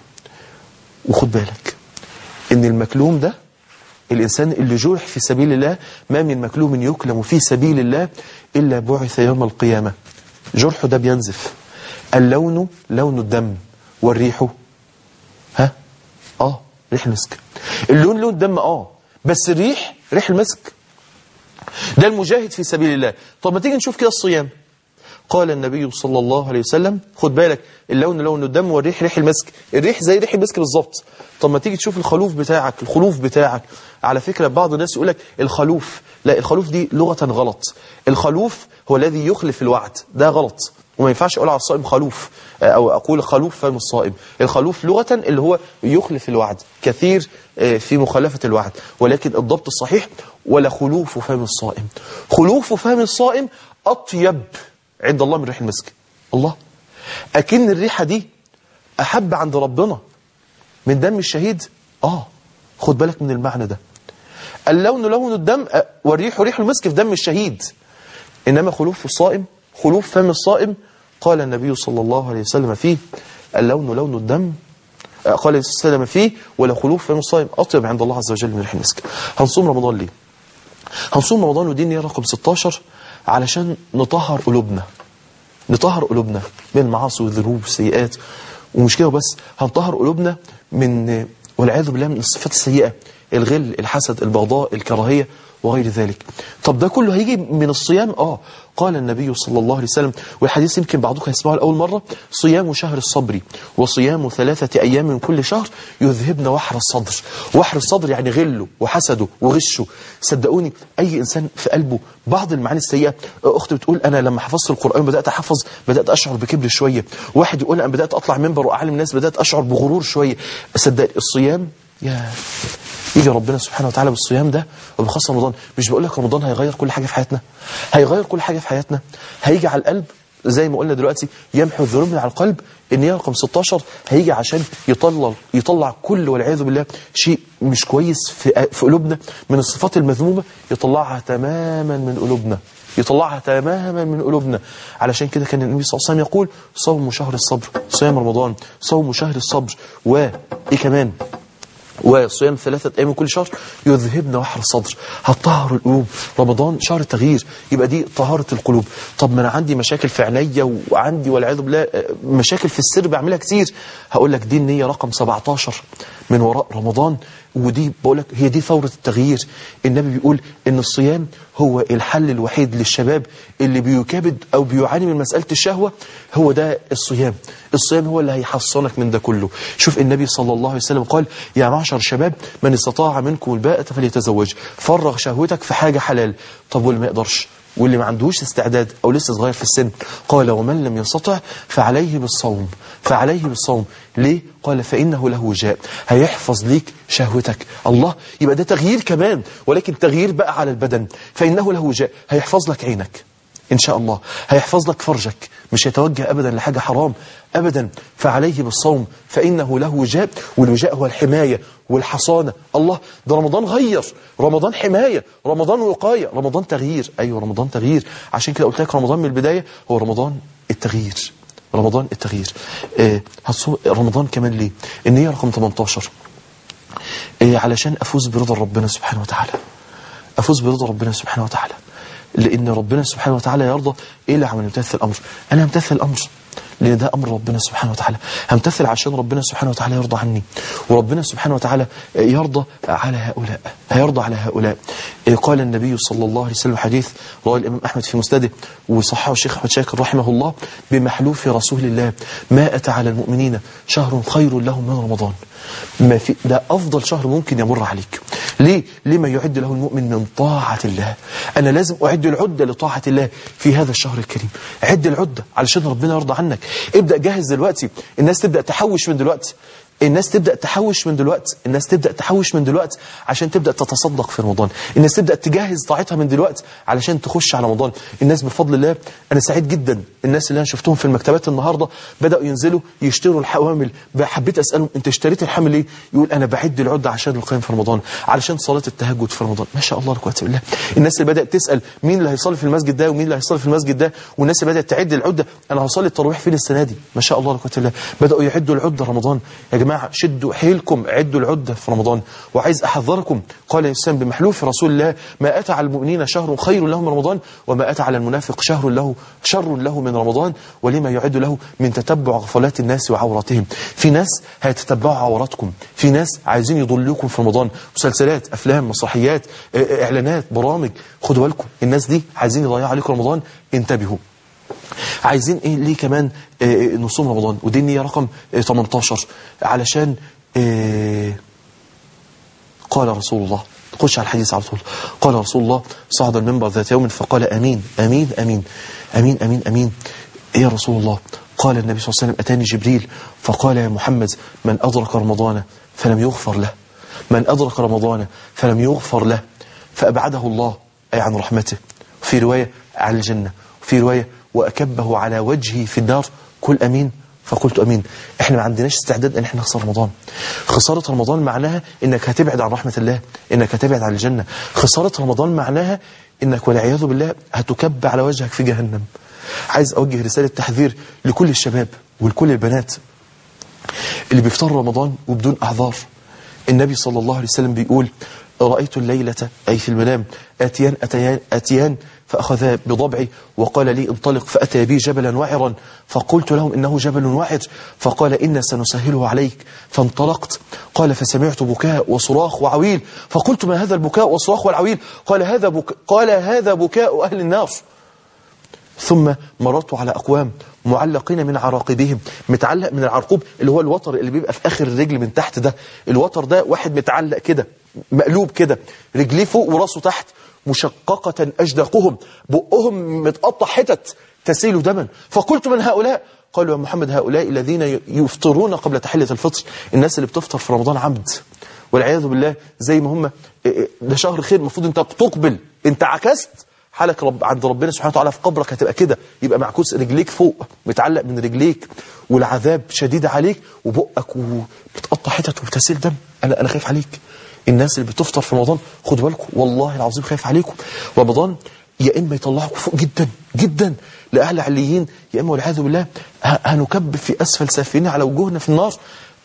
وخد بالك إن المكلوم ده الإنسان اللي جرح في سبيل الله ما من مكلوم يكلم في سبيل الله إلا بعث يوم القيامة جرحه ده بينزف اللون لون الدم والريح ها اه ريح المسك اللون لون الدم اه بس الريح ريح المسك ده المجاهد في سبيل الله طب ما تيجي نشوف كده الصيام قال النبي صلى الله عليه وسلم خد بالك اللون لون الدم والريح ريح المسك الريح زي ريح المسك بالظبط طب ما تيجي تشوف الخلوف بتاعك الخلوف بتاعك على فكرة بعض الناس يقول لك الخلوف لا الخلوف دي لغة غلط الخلوف هو الذي يخلف الوعد ده غلط وما ينفعش اقول على الصائم خلوف او اقول خلوف فم الصائم الخلوف لغة اللي هو يخلف الوعد كثير آه، في مخالفة الوعد ولكن الضبط الصحيح ولا خلوف فم الصائم خلوف فم الصائم اطيب عند الله من ريح المسك الله اكن الريحة دي احب عند ربنا من دم الشهيد اه خد بالك من المعنى ده اللون لون الدم آه، والريح ريح المسك في دم الشهيد إنما خلوف الصائم خلوف فم الصائم قال النبي صلى الله عليه وسلم فيه اللون لون الدم آه، قال النبي صلى الله عليه وسلم فيه ولا خلوف فم الصائم أطيب عند الله عز وجل من ريح المسك هنصوم رمضان ليه هنصوم رمضان ودي النية رقم 16 علشان نطهر قلوبنا نطهر قلوبنا من المعاصي والذنوب والسيئات ومش كده بس هنطهر قلوبنا من والعياذ بالله من الصفات السيئة الغل الحسد البغضاء الكراهية وغير ذلك طب ده كله هيجي من الصيام اه قال النبي صلى الله عليه وسلم والحديث يمكن بعضكم هيسمعه لأول مرة صيام شهر الصبر وصيام ثلاثة أيام من كل شهر يذهبن وحر الصدر وحر الصدر يعني غله وحسده وغشه صدقوني أي إنسان في قلبه بعض المعاني السيئة أختي بتقول أنا لما حفظت القرآن بدأت أحفظ بدأت أشعر بكبر شوية واحد يقول أنا بدأت أطلع منبر وأعلم الناس بدأت أشعر بغرور شوية صدق الصيام يا يجي ربنا سبحانه وتعالى بالصيام ده وبخاصة رمضان مش بقول لك رمضان هيغير كل حاجة في حياتنا هيغير كل حاجة في حياتنا هيجي على القلب زي ما قلنا دلوقتي يمحو الذنوب من على القلب النية رقم 16 هيجي عشان يطلع يطلع كل والعياذ بالله شيء مش كويس في في قلوبنا من الصفات المذمومة يطلعها تماما من قلوبنا يطلعها تماما من قلوبنا علشان كده كان النبي صلى الله عليه وسلم يقول صوم شهر الصبر صيام رمضان صوم شهر الصبر وايه كمان وصيام ثلاثة أيام من كل شهر يذهبن وحر الصدر هتطهر القلوب رمضان شهر التغيير يبقى دي طهارة القلوب طب ما أنا عندي مشاكل في عينيا وعندي والعياذ بالله مشاكل في السر بعملها كتير هقول لك دي النية رقم 17 من وراء رمضان ودي بقول لك هي دي ثورة التغيير النبي بيقول إن الصيام هو الحل الوحيد للشباب اللي بيكابد أو بيعاني من مسألة الشهوة هو ده الصيام الصيام هو اللي هيحصنك من ده كله شوف النبي صلى الله عليه وسلم قال يا معشر الشباب من استطاع منكم الباءة فليتزوج فرغ شهوتك في حاجة حلال طب واللي ما يقدرش واللي ما عندهوش استعداد أو لسه صغير في السن قال ومن لم يستطع فعليه بالصوم فعليه بالصوم ليه؟ قال فإنه له وجاء هيحفظ ليك شهوتك الله يبقى ده تغيير كمان ولكن تغيير بقى على البدن فإنه له وجاء هيحفظ لك عينك إن شاء الله هيحفظ لك فرجك مش هيتوجه أبدا لحاجة حرام أبدا فعليه بالصوم فإنه له وجاء والوجاء هو الحماية والحصانة الله ده رمضان غير رمضان حماية رمضان وقاية رمضان تغيير أيوة رمضان تغيير عشان كده قلت لك رمضان من البداية هو رمضان التغيير رمضان التغيير آه رمضان كمان ليه النية رقم 18 آه علشان أفوز برضا ربنا سبحانه وتعالى أفوز برضا ربنا سبحانه وتعالى لأن ربنا سبحانه وتعالى يرضى إيه اللي عمل يمتثل الأمر أنا همتثل الأمر لأن ده أمر ربنا سبحانه وتعالى همتثل عشان ربنا سبحانه وتعالى يرضى عني وربنا سبحانه وتعالى يرضى على هؤلاء هيرضى على هؤلاء قال النبي صلى الله عليه وسلم حديث رواه الإمام أحمد في مسنده وصححه الشيخ أحمد شاكر رحمه الله بمحلوف رسول الله ما أتى على المؤمنين شهر خير لهم من رمضان ما في ده أفضل شهر ممكن يمر عليك ليه؟ لما يعد له المؤمن من طاعة الله أنا لازم أعد العدة لطاعة الله في هذا الشهر الكريم عد العدة علشان ربنا يرضى عنك ابدأ جاهز دلوقتي الناس تبدأ تحوش من دلوقتي الناس تبدأ تحوش من دلوقتي الناس تبدأ تحوش من دلوقتي عشان تبدأ تتصدق في رمضان الناس تبدأ تجهز طاعتها من دلوقتي علشان تخش على رمضان الناس بفضل الله أنا سعيد جدا الناس اللي أنا شفتهم في المكتبات النهاردة بدأوا ينزلوا يشتروا الحوامل حبيت أسألهم أنت اشتريت الحامل ليه يقول أنا بعد العدة عشان القيام في رمضان علشان صلاة التهجد في رمضان ما شاء الله لا قوه الا بالله الناس اللي بدأت تسأل مين اللي هيصلي في المسجد ده ومين اللي هيصلي في المسجد ده والناس اللي بدأت تعد العدة أنا هصلي التراويح فين السنة دي ما شاء الله لا قوه الا بالله بدأوا يعدوا العدة رمضان يا جماعة شدوا حيلكم عدوا العدة في رمضان وعايز أحذركم قال الإسلام بمحلوف رسول الله ما أتى على المؤمنين شهر خير له من رمضان وما أتى على المنافق شهر له شر له من رمضان ولما يعد له من تتبع غفلات الناس وعوراتهم في ناس هيتتبعوا عوراتكم في ناس عايزين يضلوكم في رمضان مسلسلات أفلام مسرحيات إعلانات برامج خدوا بالكم الناس دي عايزين يضيعوا عليكم رمضان انتبهوا عايزين ايه ليه كمان إيه نصوم رمضان ودي النية رقم إيه 18 علشان إيه قال رسول الله خش على الحديث على طول قال رسول الله صعد المنبر ذات يوم فقال أمين أمين أمين أمين أمين أمين إيه يا رسول الله قال النبي صلى الله عليه وسلم أتاني جبريل فقال يا محمد من أدرك رمضان فلم يغفر له من أدرك رمضان فلم يغفر له فأبعده الله أي عن رحمته في رواية على الجنة في رواية وأكبه على وجهه في النار كل أمين فقلت أمين احنا ما عندناش استعداد ان احنا نخسر رمضان خسارة رمضان معناها انك هتبعد عن رحمة الله انك هتبعد عن الجنة خسارة رمضان معناها انك والعياذ بالله هتكب على وجهك في جهنم عايز اوجه رسالة تحذير لكل الشباب ولكل البنات اللي بيفطروا رمضان وبدون اعذار النبي صلى الله عليه وسلم بيقول رأيت الليلة أي في المنام أتيان أتيان, أتيان فأخذا بضبعي وقال لي انطلق فأتى بي جبلا وعرا فقلت لهم إنه جبل وعر فقال إنا سنسهله عليك فانطلقت قال فسمعت بكاء وصراخ وعويل فقلت ما هذا البكاء والصراخ والعويل قال هذا بك قال هذا بكاء أهل النار ثم مررت على أقوام معلقين من عراقبهم متعلق من العرقوب اللي هو الوتر اللي بيبقى في آخر الرجل من تحت ده الوتر ده واحد متعلق كده مقلوب كده رجليه فوق وراسه تحت مشققة أجدقهم بقهم متقطع حتت تسيل دما فقلت من هؤلاء قالوا يا محمد هؤلاء الذين يفطرون قبل تحلة الفطر الناس اللي بتفطر في رمضان عمد والعياذ بالله زي ما هم ده شهر خير المفروض انت بتقبل انت عكست حالك رب عند ربنا سبحانه وتعالى في قبرك هتبقى كده يبقى معكوس رجليك فوق متعلق من رجليك والعذاب شديد عليك وبقك وبتقطع حتت وبتسيل دم انا انا خايف عليك الناس اللي بتفطر في رمضان خدوا بالكم والله العظيم خايف عليكم رمضان يا اما يطلعكم فوق جدا جدا لاهل عليين يا اما والعياذ بالله هنكب في اسفل سافلين على وجوهنا في النار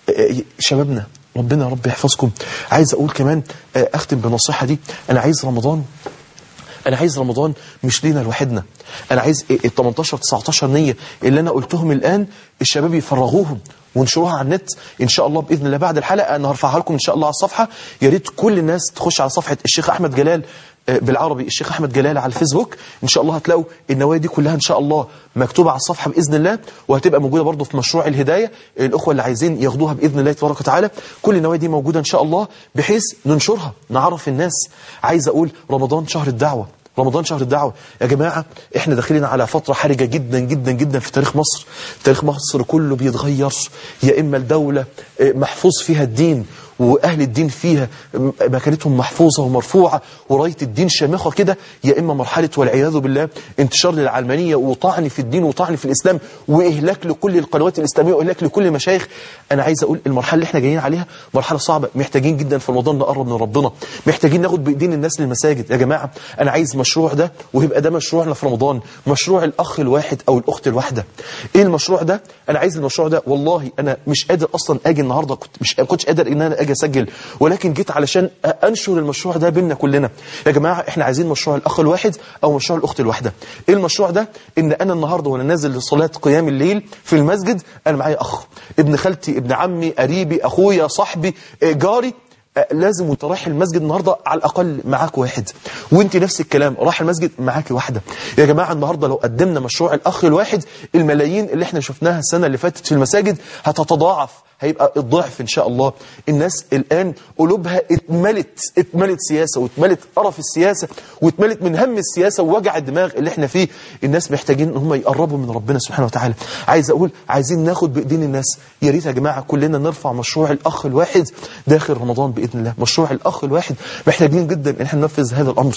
شبابنا ربنا يا رب يحفظكم عايز اقول كمان اختم بنصيحه دي انا عايز رمضان انا عايز رمضان مش لينا لوحدنا انا عايز ال 18 19 نيه اللي انا قلتهم الان الشباب يفرغوهم ونشروها على النت ان شاء الله باذن الله بعد الحلقه انا هرفعها لكم ان شاء الله على الصفحه يا ريت كل الناس تخش على صفحه الشيخ احمد جلال بالعربي الشيخ احمد جلال على الفيسبوك ان شاء الله هتلاقوا النوايا دي كلها ان شاء الله مكتوبه على الصفحه باذن الله وهتبقى موجوده برضه في مشروع الهدايه الاخوه اللي عايزين ياخدوها باذن الله تبارك وتعالى كل النوايا دي موجوده ان شاء الله بحيث ننشرها نعرف الناس عايز اقول رمضان شهر الدعوه رمضان شهر الدعوة يا جماعة احنا داخلين على فترة حرجة جدا جدا جدا في تاريخ مصر تاريخ مصر كله بيتغير يا إما الدولة محفوظ فيها الدين وأهل الدين فيها مكانتهم محفوظة ومرفوعة وراية الدين شامخة كده يا إما مرحلة والعياذ بالله انتشار للعلمانية وطعن في الدين وطعن في الإسلام وإهلاك لكل القنوات الإسلامية وإهلاك لكل المشايخ أنا عايز أقول المرحلة اللي احنا جايين عليها مرحلة صعبة محتاجين جدا في رمضان نقرب من ربنا محتاجين ناخد بإيدين الناس للمساجد يا جماعة أنا عايز مشروع ده ويبقى ده مشروعنا في رمضان مشروع الأخ الواحد أو الأخت الواحدة إيه المشروع ده أنا عايز المشروع ده والله أنا مش قادر أصلا أجي النهاردة كنت مش كنتش قادر إن أنا أجي أسجل ولكن جيت علشان أنشر المشروع ده بيننا كلنا يا جماعة إحنا عايزين مشروع الأخ الواحد أو مشروع الأخت الواحدة إيه المشروع ده إن أنا النهاردة وأنا نازل لصلاة قيام الليل في المسجد أنا معايا أخ ابن خالتي ابن عمي قريبي أخويا صاحبي جاري لازم وانت رايح المسجد النهاردة على الأقل معاك واحد وانت نفس الكلام رايح المسجد معاك واحدة يا جماعة النهاردة لو قدمنا مشروع الأخ الواحد الملايين اللي احنا شفناها السنة اللي فاتت في المساجد هتتضاعف هيبقى الضعف ان شاء الله الناس الان قلوبها اتملت اتملت سياسه واتملت قرف السياسه واتملت من هم السياسه ووجع الدماغ اللي احنا فيه الناس محتاجين ان هم يقربوا من ربنا سبحانه وتعالى عايز اقول عايزين ناخد بايدين الناس يا ريت يا جماعه كلنا نرفع مشروع الاخ الواحد داخل رمضان باذن الله مشروع الاخ الواحد محتاجين جدا ان احنا ننفذ هذا الامر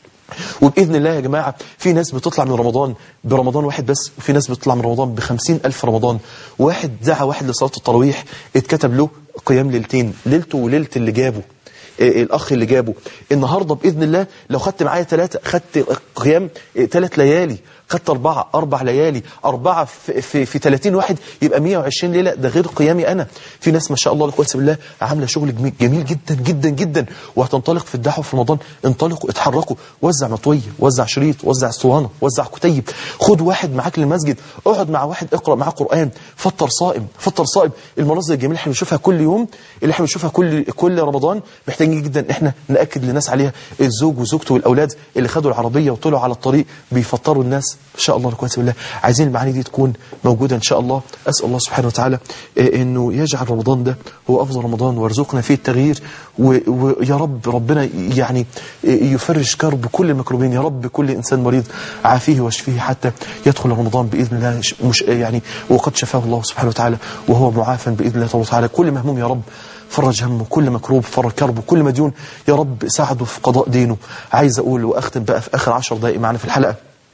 وبإذن الله يا جماعة في ناس بتطلع من رمضان برمضان واحد بس وفي ناس بتطلع من رمضان بخمسين ألف رمضان واحد دعا واحد لصلاة التراويح اتكتب له قيام ليلتين ليلته وليلة اللي جابه إيه الأخ اللي جابه النهاردة بإذن الله لو خدت معايا ثلاثة خدت قيام ثلاث ليالي خدت أربعة أربع ليالي أربعة في, في, في 30 واحد يبقى 120 ليلة ده غير قيامي أنا في ناس ما شاء الله لك بالله عاملة شغل جميل, جميل جدا جدا جدا وهتنطلق في الدعوة في رمضان انطلقوا اتحركوا وزع مطوية وزع شريط وزع اسطوانة وزع كتيب خد واحد معاك للمسجد اقعد مع واحد اقرأ معاه قرآن فطر صائم فطر صائم المناظر الجميلة اللي احنا بنشوفها كل يوم اللي احنا بنشوفها كل كل رمضان محتاجين جدا ان احنا نأكد للناس عليها الزوج وزوجته والأولاد اللي خدوا العربية وطلعوا على الطريق بيفطروا الناس ان شاء الله لكم بالله عايزين المعاني دي تكون موجودة ان شاء الله اسال الله سبحانه وتعالى انه يجعل رمضان ده هو افضل رمضان ويرزقنا فيه التغيير ويا رب ربنا يعني يفرج كرب كل المكروبين يا رب كل انسان مريض عافيه واشفيه حتى يدخل رمضان باذن الله مش يعني وقد شفاه الله سبحانه وتعالى وهو معافى باذن الله تبارك وتعالى كل مهموم يا رب فرج همه كل مكروب فرج كربه كل مديون يا رب ساعده في قضاء دينه عايز اقول واختم بقى في اخر عشر دقائق معنا في الحلقه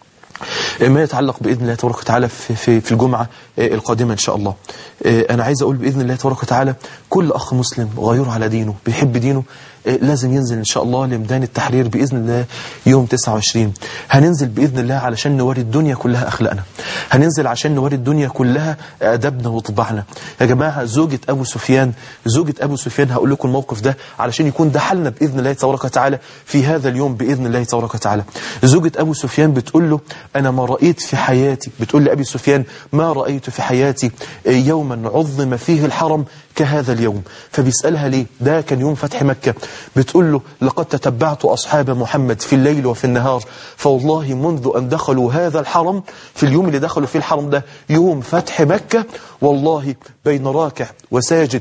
ما يتعلق بإذن الله تبارك وتعالى في, في, في الجمعة القادمة إن شاء الله أنا عايز أقول بإذن الله تبارك وتعالى كل أخ مسلم غير على دينه بيحب دينه لازم ينزل إن شاء الله لميدان التحرير بإذن الله يوم 29 هننزل بإذن الله علشان نوري الدنيا كلها أخلاقنا هننزل عشان نوري الدنيا كلها أدبنا وطباعنا يا جماعة زوجة أبو سفيان زوجة أبو سفيان هقول لكم الموقف ده علشان يكون ده حلنا بإذن الله تبارك وتعالى في هذا اليوم بإذن الله تبارك وتعالى زوجة أبو سفيان بتقول له أنا ما رأيت في حياتي بتقول لأبي سفيان ما رأيت في حياتي يوما عظم فيه الحرم كهذا اليوم فبيسألها ليه ده كان يوم فتح مكة بتقول له لقد تتبعت أصحاب محمد في الليل وفي النهار فوالله منذ أن دخلوا هذا الحرم في اليوم اللي دخلوا فيه الحرم ده يوم فتح مكة والله بين راكع وساجد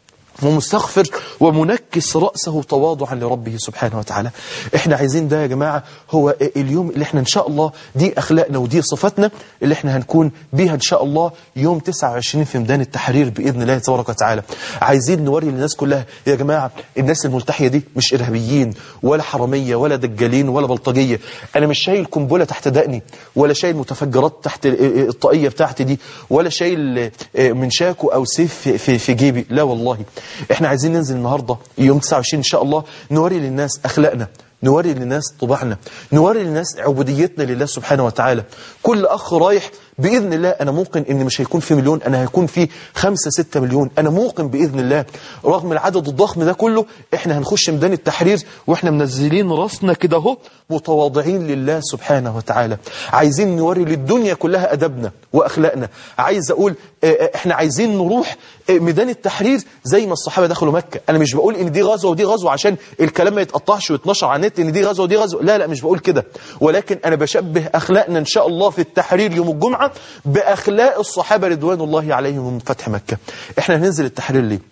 ومستغفر ومنكس رأسه تواضعا لربه سبحانه وتعالى احنا عايزين ده يا جماعة هو اليوم اللي احنا ان شاء الله دي اخلاقنا ودي صفاتنا اللي احنا هنكون بيها ان شاء الله يوم 29 في ميدان التحرير بإذن الله تبارك وتعالى عايزين نوري للناس كلها يا جماعة الناس الملتحية دي مش إرهابيين ولا حرامية ولا دجالين ولا بلطجية انا مش شايل قنبلة تحت دقني ولا شايل متفجرات تحت الطاقية بتاعتي دي ولا شايل من شاكو او سيف في, في جيبي لا والله احنا عايزين ننزل النهاردة يوم 29 ان شاء الله نوري للناس اخلاقنا نوري للناس طباعنا نوري للناس عبوديتنا لله سبحانه وتعالى كل اخ رايح بإذن الله أنا موقن إن مش هيكون في مليون أنا هيكون في خمسة ستة مليون أنا موقن بإذن الله رغم العدد الضخم ده كله إحنا هنخش ميدان التحرير وإحنا منزلين راسنا كده اهو متواضعين لله سبحانه وتعالى عايزين نوري للدنيا كلها أدبنا وأخلاقنا عايز أقول إحنا عايزين نروح ميدان التحرير زي ما الصحابة دخلوا مكة أنا مش بقول إن دي غزوة ودي غزوة عشان الكلام ما يتقطعش ويتنشر على النت إن دي غزوة ودي غزوة لا لا مش بقول كده ولكن أنا بشبه أخلاقنا إن شاء الله في التحرير يوم الجمعة بأخلاق الصحابة رضوان الله عليهم من فتح مكة احنا هننزل التحرير ليه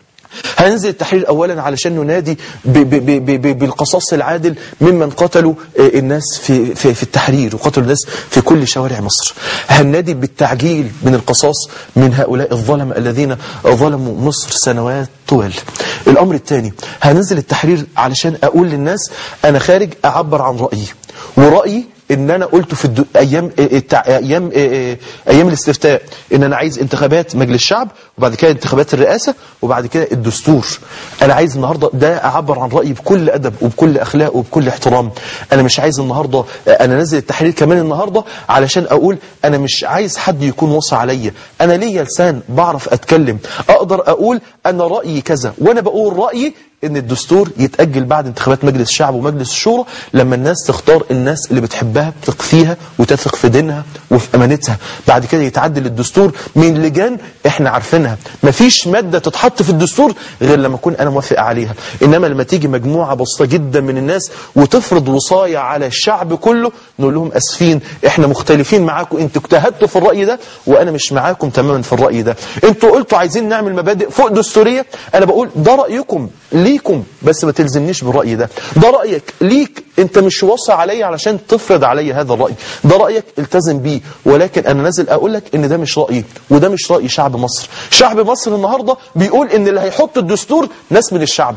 هننزل التحرير أولا علشان ننادي ب ب ب ب بالقصاص العادل ممن قتلوا الناس في, في, في التحرير وقتلوا الناس في كل شوارع مصر هننادي بالتعجيل من القصاص من هؤلاء الظلم الذين ظلموا مصر سنوات طوال الأمر الثاني هننزل التحرير علشان أقول للناس أنا خارج أعبر عن رأيي ورأيي ان انا قلته في الدو... ايام التع... ايام ايام الاستفتاء ان انا عايز انتخابات مجلس الشعب وبعد كده انتخابات الرئاسه وبعد كده الدستور انا عايز النهارده ده اعبر عن رايي بكل ادب وبكل اخلاق وبكل احترام انا مش عايز النهارده انا نازل التحرير كمان النهارده علشان اقول انا مش عايز حد يكون وصى عليا انا ليا لسان بعرف اتكلم اقدر اقول انا رايي كذا وانا بقول رايي ان الدستور يتأجل بعد انتخابات مجلس الشعب ومجلس الشورى لما الناس تختار الناس اللي بتحبها تثق فيها وتثق في دينها وفي امانتها بعد كده يتعدل الدستور من لجان احنا عارفينها مفيش مادة تتحط في الدستور غير لما اكون انا موافق عليها انما لما تيجي مجموعة بسيطة جدا من الناس وتفرض وصاية على الشعب كله نقول لهم اسفين احنا مختلفين معاكم انتوا اجتهدتوا في الرأي ده وانا مش معاكم تماما في الرأي ده انتوا قلتوا عايزين نعمل مبادئ فوق دستورية انا بقول ده رأيكم ليكم بس ما تلزمنيش بالرأي ده ده رأيك ليك انت مش وصى عليا علشان تفرض عليا هذا الرأي ده رأيك التزم بيه ولكن انا نازل اقول لك ان ده مش رأيي وده مش رأي شعب مصر شعب مصر النهاردة بيقول ان اللي هيحط الدستور ناس من الشعب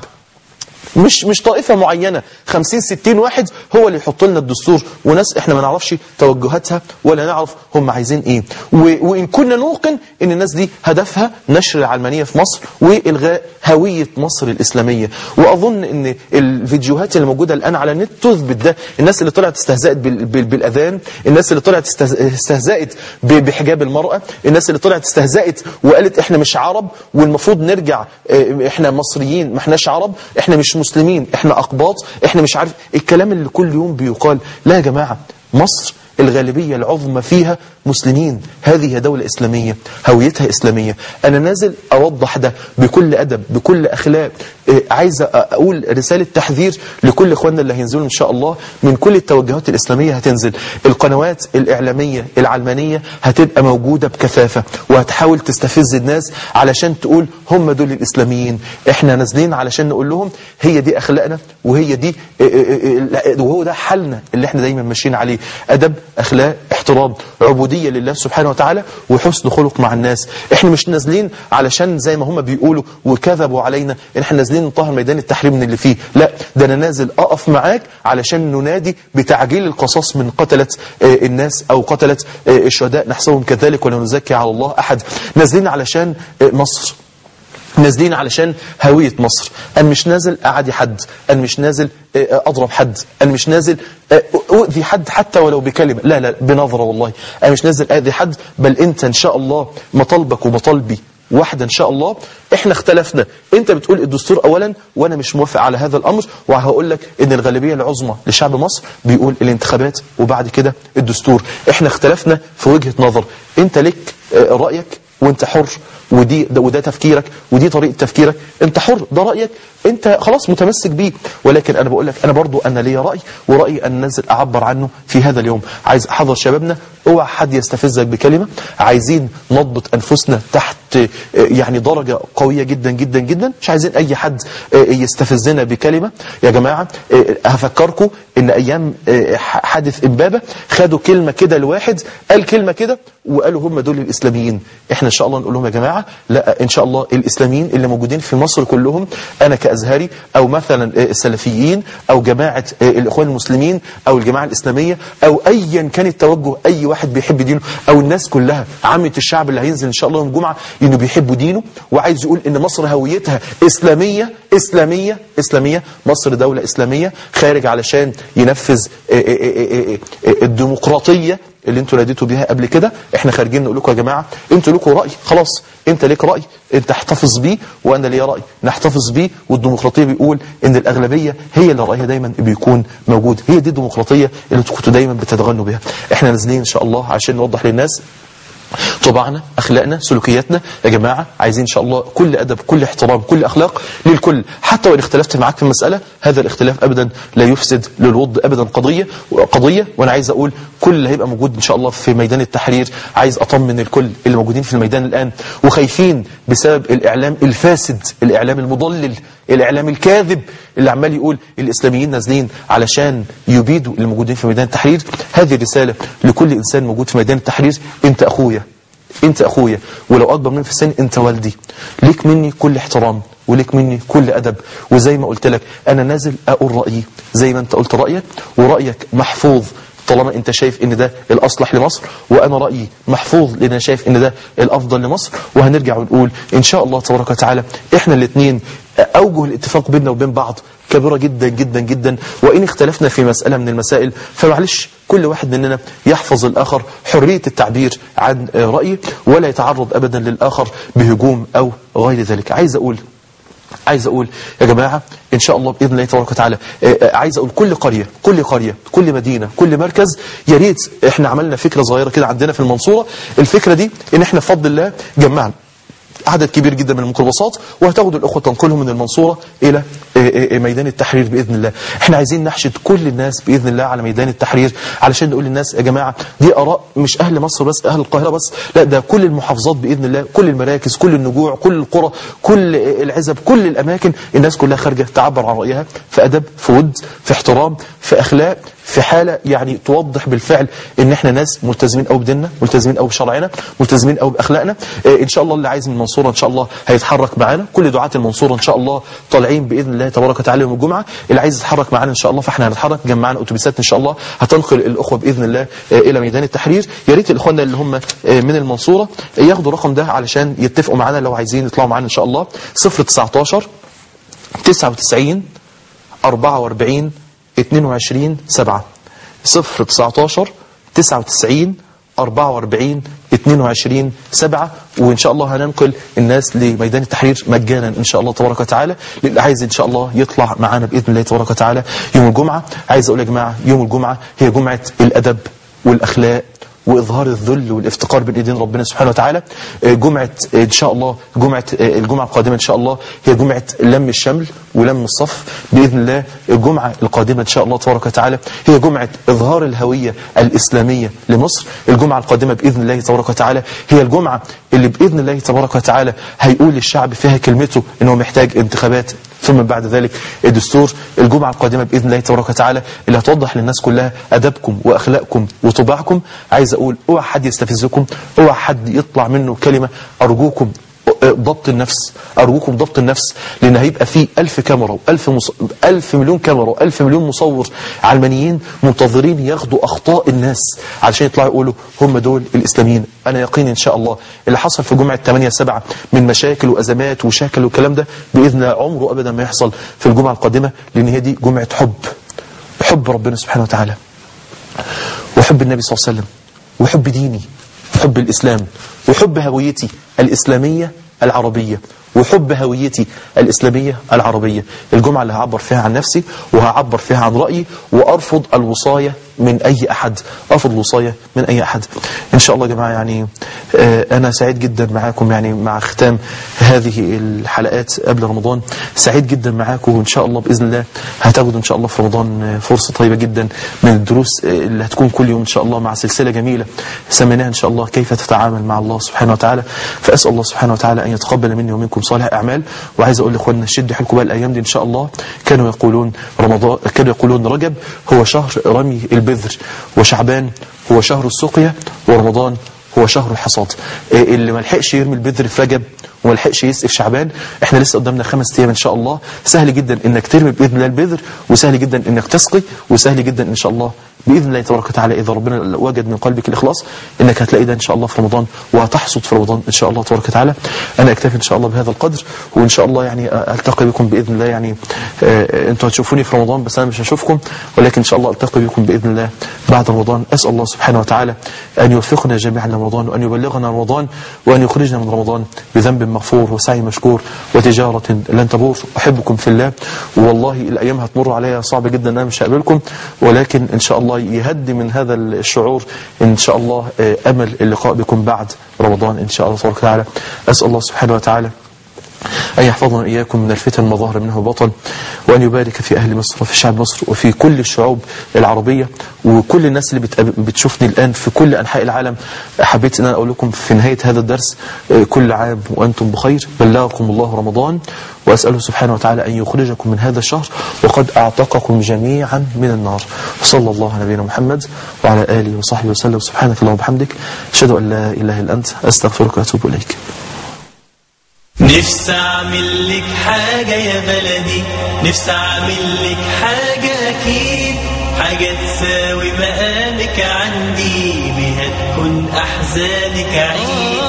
مش مش طائفة معينة 50 60 واحد هو اللي يحط لنا الدستور وناس احنا ما نعرفش توجهاتها ولا نعرف هم عايزين ايه و- وان كنا نوقن ان الناس دي هدفها نشر العلمانية في مصر والغاء هوية مصر الاسلامية واظن ان الفيديوهات اللي موجودة الان على النت تثبت ده الناس اللي طلعت استهزأت بال- بال- بالاذان الناس اللي طلعت استهز- استهزأت ب- بحجاب المرأة الناس اللي طلعت استهزأت وقالت احنا مش عرب والمفروض نرجع اه، احنا مصريين ما احناش عرب احنا مش مسلمين احنا اقباط احنا مش عارف الكلام اللي كل يوم بيقال لا يا جماعة مصر الغالبية العظمى فيها مسلمين هذه هي دولة إسلامية هويتها إسلامية أنا نازل أوضح ده بكل أدب بكل أخلاق إيه، عايز أ- أقول رسالة تحذير لكل إخواننا اللي هينزلوا إن شاء الله من كل التوجهات الإسلامية هتنزل القنوات الإعلامية العلمانية هتبقى موجودة بكثافة وهتحاول تستفز الناس علشان تقول هم دول الإسلاميين إحنا نازلين علشان نقول لهم هي دي أخلاقنا وهي دي إيه، إيه، إيه، وهو ده حالنا اللي إحنا دايما ماشيين عليه أدب أخلاق احترام عبودية لله سبحانه وتعالى وحسن خلق مع الناس احنا مش نازلين علشان زي ما هم بيقولوا وكذبوا علينا ان احنا نازلين نطهر ميدان التحرير من اللي فيه لا ده انا نازل اقف معاك علشان ننادي بتعجيل القصاص من قتلة آه، الناس او قتلة آه، الشهداء نحسبهم كذلك ولا نزكي على الله احد نازلين علشان آه، مصر نازلين علشان هوية مصر أنا مش نازل أعدي حد أنا مش نازل آه، أضرب حد أنا مش نازل آه، أؤذي حد حتى ولو بكلمة لا لا بنظرة والله أنا مش نازل أذي حد بل أنت إن شاء الله مطالبك ومطالبي واحدة إن شاء الله إحنا اختلفنا أنت بتقول الدستور أولا وأنا مش موافق على هذا الأمر وهقول لك إن الغالبية العظمى لشعب مصر بيقول الانتخابات وبعد كده الدستور إحنا اختلفنا في وجهة نظر أنت لك آه، رأيك وانت حر ودي ده وده تفكيرك ودي طريقه تفكيرك انت حر ده رايك انت خلاص متمسك بيه ولكن انا بقول لك انا برضو انا ليا راي ورايي ان ننزل اعبر عنه في هذا اليوم عايز احذر شبابنا اوعى حد يستفزك بكلمه عايزين نضبط انفسنا تحت آه، يعني درجه قويه جدا جدا جدا مش عايزين اي حد آه، يستفزنا بكلمه يا جماعه آه، هفكركم ان ايام آه، حادث امبابه خدوا كلمه كده لواحد قال كلمه كده وقالوا هم دول الاسلاميين احنا ان شاء الله نقول لهم يا جماعه لا ان شاء الله الاسلاميين اللي موجودين في مصر كلهم انا كازهري او مثلا آه، السلفيين او جماعه آه، الاخوان المسلمين او الجماعه الاسلاميه او ايا كان التوجه اي واحد بيحب دينه او الناس كلها عامه الشعب اللي هينزل ان شاء الله يوم الجمعه انه بيحبوا دينه وعايز يقول ان مصر هويتها اسلاميه اسلاميه اسلاميه مصر دوله اسلاميه خارج علشان ينفذ آه، آه، آه، آه، آه، الديمقراطيه اللي انتوا ناديتوا بيها قبل كده احنا خارجين نقول لكم يا جماعه انتوا لكم راي خلاص انت ليك راي انت احتفظ بيه وانا ليا راي نحتفظ بيه والديمقراطيه بيقول ان الاغلبيه هي اللي رايها دايما بيكون موجود هي دي الديمقراطيه اللي انتوا كنتوا دايما بتتغنوا بها احنا نازلين ان شاء الله عشان نوضح للناس طباعنا اخلاقنا سلوكياتنا يا جماعه عايزين ان شاء الله كل ادب كل احترام كل اخلاق للكل حتى وان اختلفت معاك في المساله هذا الاختلاف ابدا لا يفسد للود ابدا قضيه قضيه وانا عايز اقول كل اللي هيبقى موجود ان شاء الله في ميدان التحرير عايز اطمن الكل اللي موجودين في الميدان الان وخايفين بسبب الاعلام الفاسد الاعلام المضلل الاعلام الكاذب اللي عمال يقول الاسلاميين نازلين علشان يبيدوا اللي موجودين في ميدان التحرير هذه رساله لكل انسان موجود في ميدان التحرير انت اخويا انت اخويا ولو اكبر مني في السن انت والدي ليك مني كل احترام وليك مني كل ادب وزي ما قلت لك انا نازل اقول رايي زي ما انت قلت رايك ورايك محفوظ طالما انت شايف ان ده الاصلح لمصر وانا رايي محفوظ لان انا شايف ان ده الافضل لمصر وهنرجع ونقول ان شاء الله تبارك وتعالى احنا الاثنين اوجه الاتفاق بيننا وبين بعض كبيرة جدا جدا جدا وإن اختلفنا في مسألة من المسائل فمعلش كل واحد مننا يحفظ الآخر حرية التعبير عن رأيه ولا يتعرض أبدا للآخر بهجوم أو غير ذلك عايز أقول عايز اقول يا جماعه ان شاء الله باذن الله تبارك وتعالى آه، آه، عايز اقول كل قريه كل قريه كل مدينه كل مركز يا ريت احنا عملنا فكره صغيره كده عندنا في المنصوره الفكره دي ان احنا بفضل الله جمعنا عدد كبير جدا من الميكروباصات وهتاخدوا الاخوه تنقلهم من المنصوره الى آه، آه، ميدان التحرير باذن الله احنا عايزين نحشد كل الناس باذن الله على ميدان التحرير علشان نقول للناس يا جماعه دي اراء مش اهل مصر بس اهل القاهره بس لا ده كل المحافظات باذن الله كل المراكز كل النجوع كل القرى كل آه، العزب كل الاماكن الناس كلها خارجه تعبر عن رايها في ادب في ود في احترام في اخلاق في حالة يعني توضح بالفعل ان احنا ناس ملتزمين قوي بديننا ملتزمين قوي بشرعنا ملتزمين قوي باخلاقنا آه، ان شاء الله اللي عايز من المنصورة ان شاء الله هيتحرك معانا كل دعاة المنصورة ان شاء الله طالعين باذن الله تبارك وتعالى يوم الجمعة اللي عايز يتحرك معانا ان شاء الله فاحنا هنتحرك جمعنا اتوبيسات ان شاء الله هتنقل الاخوة باذن الله آه، الى ميدان التحرير يا ريت الاخواننا اللي هم آه، من المنصورة آه، ياخدوا الرقم ده علشان يتفقوا معانا لو عايزين يطلعوا معانا ان شاء الله 019 99 44 22 7 0 19 99 44 22 7 وان شاء الله هننقل الناس لميدان التحرير مجانا ان شاء الله تبارك وتعالى للي عايز ان شاء الله يطلع معانا باذن الله تبارك وتعالى يوم الجمعه عايز اقول يا جماعه يوم الجمعه هي جمعه الادب والاخلاق واظهار الذل والافتقار بين ايدين ربنا سبحانه وتعالى آه، جمعه آه، ان شاء الله جمعه آه، الجمعه القادمه ان شاء الله هي جمعه لم الشمل ولم الصف باذن الله الجمعه القادمه ان شاء الله تبارك وتعالى هي جمعه اظهار الهويه الاسلاميه لمصر الجمعه القادمه باذن الله تبارك وتعالى هي الجمعه اللي باذن الله تبارك وتعالى هيقول للشعب فيها كلمته ان هو محتاج انتخابات ثم بعد ذلك الدستور الجمعة القادمة بإذن الله تبارك وتعالى اللي هتوضح للناس كلها أدبكم وأخلاقكم وطباعكم عايز أقول اوعى حد يستفزكم اوعى حد يطلع منه كلمة أرجوكم ضبط النفس أرجوكم ضبط النفس لأن هيبقى فيه ألف كاميرا وألف مص... ألف مليون كاميرا وألف مليون مصور علمانيين منتظرين ياخدوا أخطاء الناس علشان يطلعوا يقولوا هم دول الإسلاميين أنا يقين إن شاء الله اللي حصل في جمعة 8 7 من مشاكل وأزمات وشكل والكلام ده بإذن الله عمره أبدا ما يحصل في الجمعة القادمة لأن هي دي جمعة حب حب ربنا سبحانه وتعالى وحب النبي صلى الله عليه وسلم وحب ديني وحب الإسلام وحب هويتي الإسلامية العربية وحب هويتي الإسلامية العربية الجمعة اللي هعبر فيها عن نفسي وهعبر فيها عن رأيي وأرفض الوصاية من أي أحد أرفض الوصاية من أي أحد إن شاء الله يا جماعة يعني آه، أنا سعيد جدا معاكم يعني مع ختام هذه الحلقات قبل رمضان سعيد جدا معاكم وإن شاء الله بإذن الله هتاخدوا إن شاء الله في رمضان آه، فرصة طيبة جدا من الدروس آه، اللي هتكون كل يوم إن شاء الله مع سلسلة جميلة سميناها إن شاء الله كيف تتعامل مع الله سبحانه وتعالى فأسأل الله سبحانه وتعالى أن يتقبل مني ومنكم صالح أعمال وعايز أقول لإخواننا شد حيلكم بقى الأيام دي إن شاء الله كانوا يقولون رمضان كانوا يقولون رجب هو شهر رمي البذر وشعبان هو شهر السقيا ورمضان هو شهر الحصاد إيه اللي ما لحقش يرمي البذر في رجب وما لحقش يسقي في شعبان احنا لسه قدامنا خمس ايام ان شاء الله سهل جدا انك ترمي باذن الله البذر وسهل جدا انك تسقي وسهل جدا ان شاء الله باذن الله تبارك وتعالى اذا ربنا وجد من قلبك الاخلاص انك هتلاقي ده ان شاء الله في رمضان وهتحصد في رمضان ان شاء الله تبارك وتعالى انا اكتفي ان شاء الله بهذا القدر وان شاء الله يعني التقي بكم باذن الله يعني آه، انتوا هتشوفوني في رمضان بس انا مش هشوفكم ولكن ان شاء الله التقي بكم باذن الله بعد رمضان اسال الله سبحانه وتعالى ان يوفقنا جميعا لرمضان وان يبلغنا رمضان وان يخرجنا من رمضان بذنب مغفور وسعي مشكور وتجاره لن تبور احبكم في الله والله الايام هتمر عليا صعب جدا ان انا مش هقابلكم ولكن ان شاء الله يهدي من هذا الشعور ان شاء الله آه، امل اللقاء بكم بعد رمضان ان شاء الله تبارك وتعالى اسال الله سبحانه وتعالى أن يحفظنا إياكم من الفتن ما ظهر منه بطن وأن يبارك في أهل مصر وفي شعب مصر وفي كل الشعوب العربية وكل الناس اللي بتقاب- بتشوفني الآن في كل أنحاء العالم حبيت أن أنا أقول لكم في نهاية هذا الدرس آه، كل عام وأنتم بخير بلغكم الله رمضان وأسأله سبحانه وتعالى أن يخرجكم من هذا الشهر وقد أعتقكم جميعا من النار وصلى الله على نبينا محمد وعلى آله وصحبه وسلم سبحانك اللهم وبحمدك أشهد أن لا إله إلا أنت أستغفرك وأتوب إليك نفسي اعمل لك حاجة يا بلدي نفسي اعمل لك حاجة اكيد حاجة تساوي مقامك عندي بها تكون احزانك عيد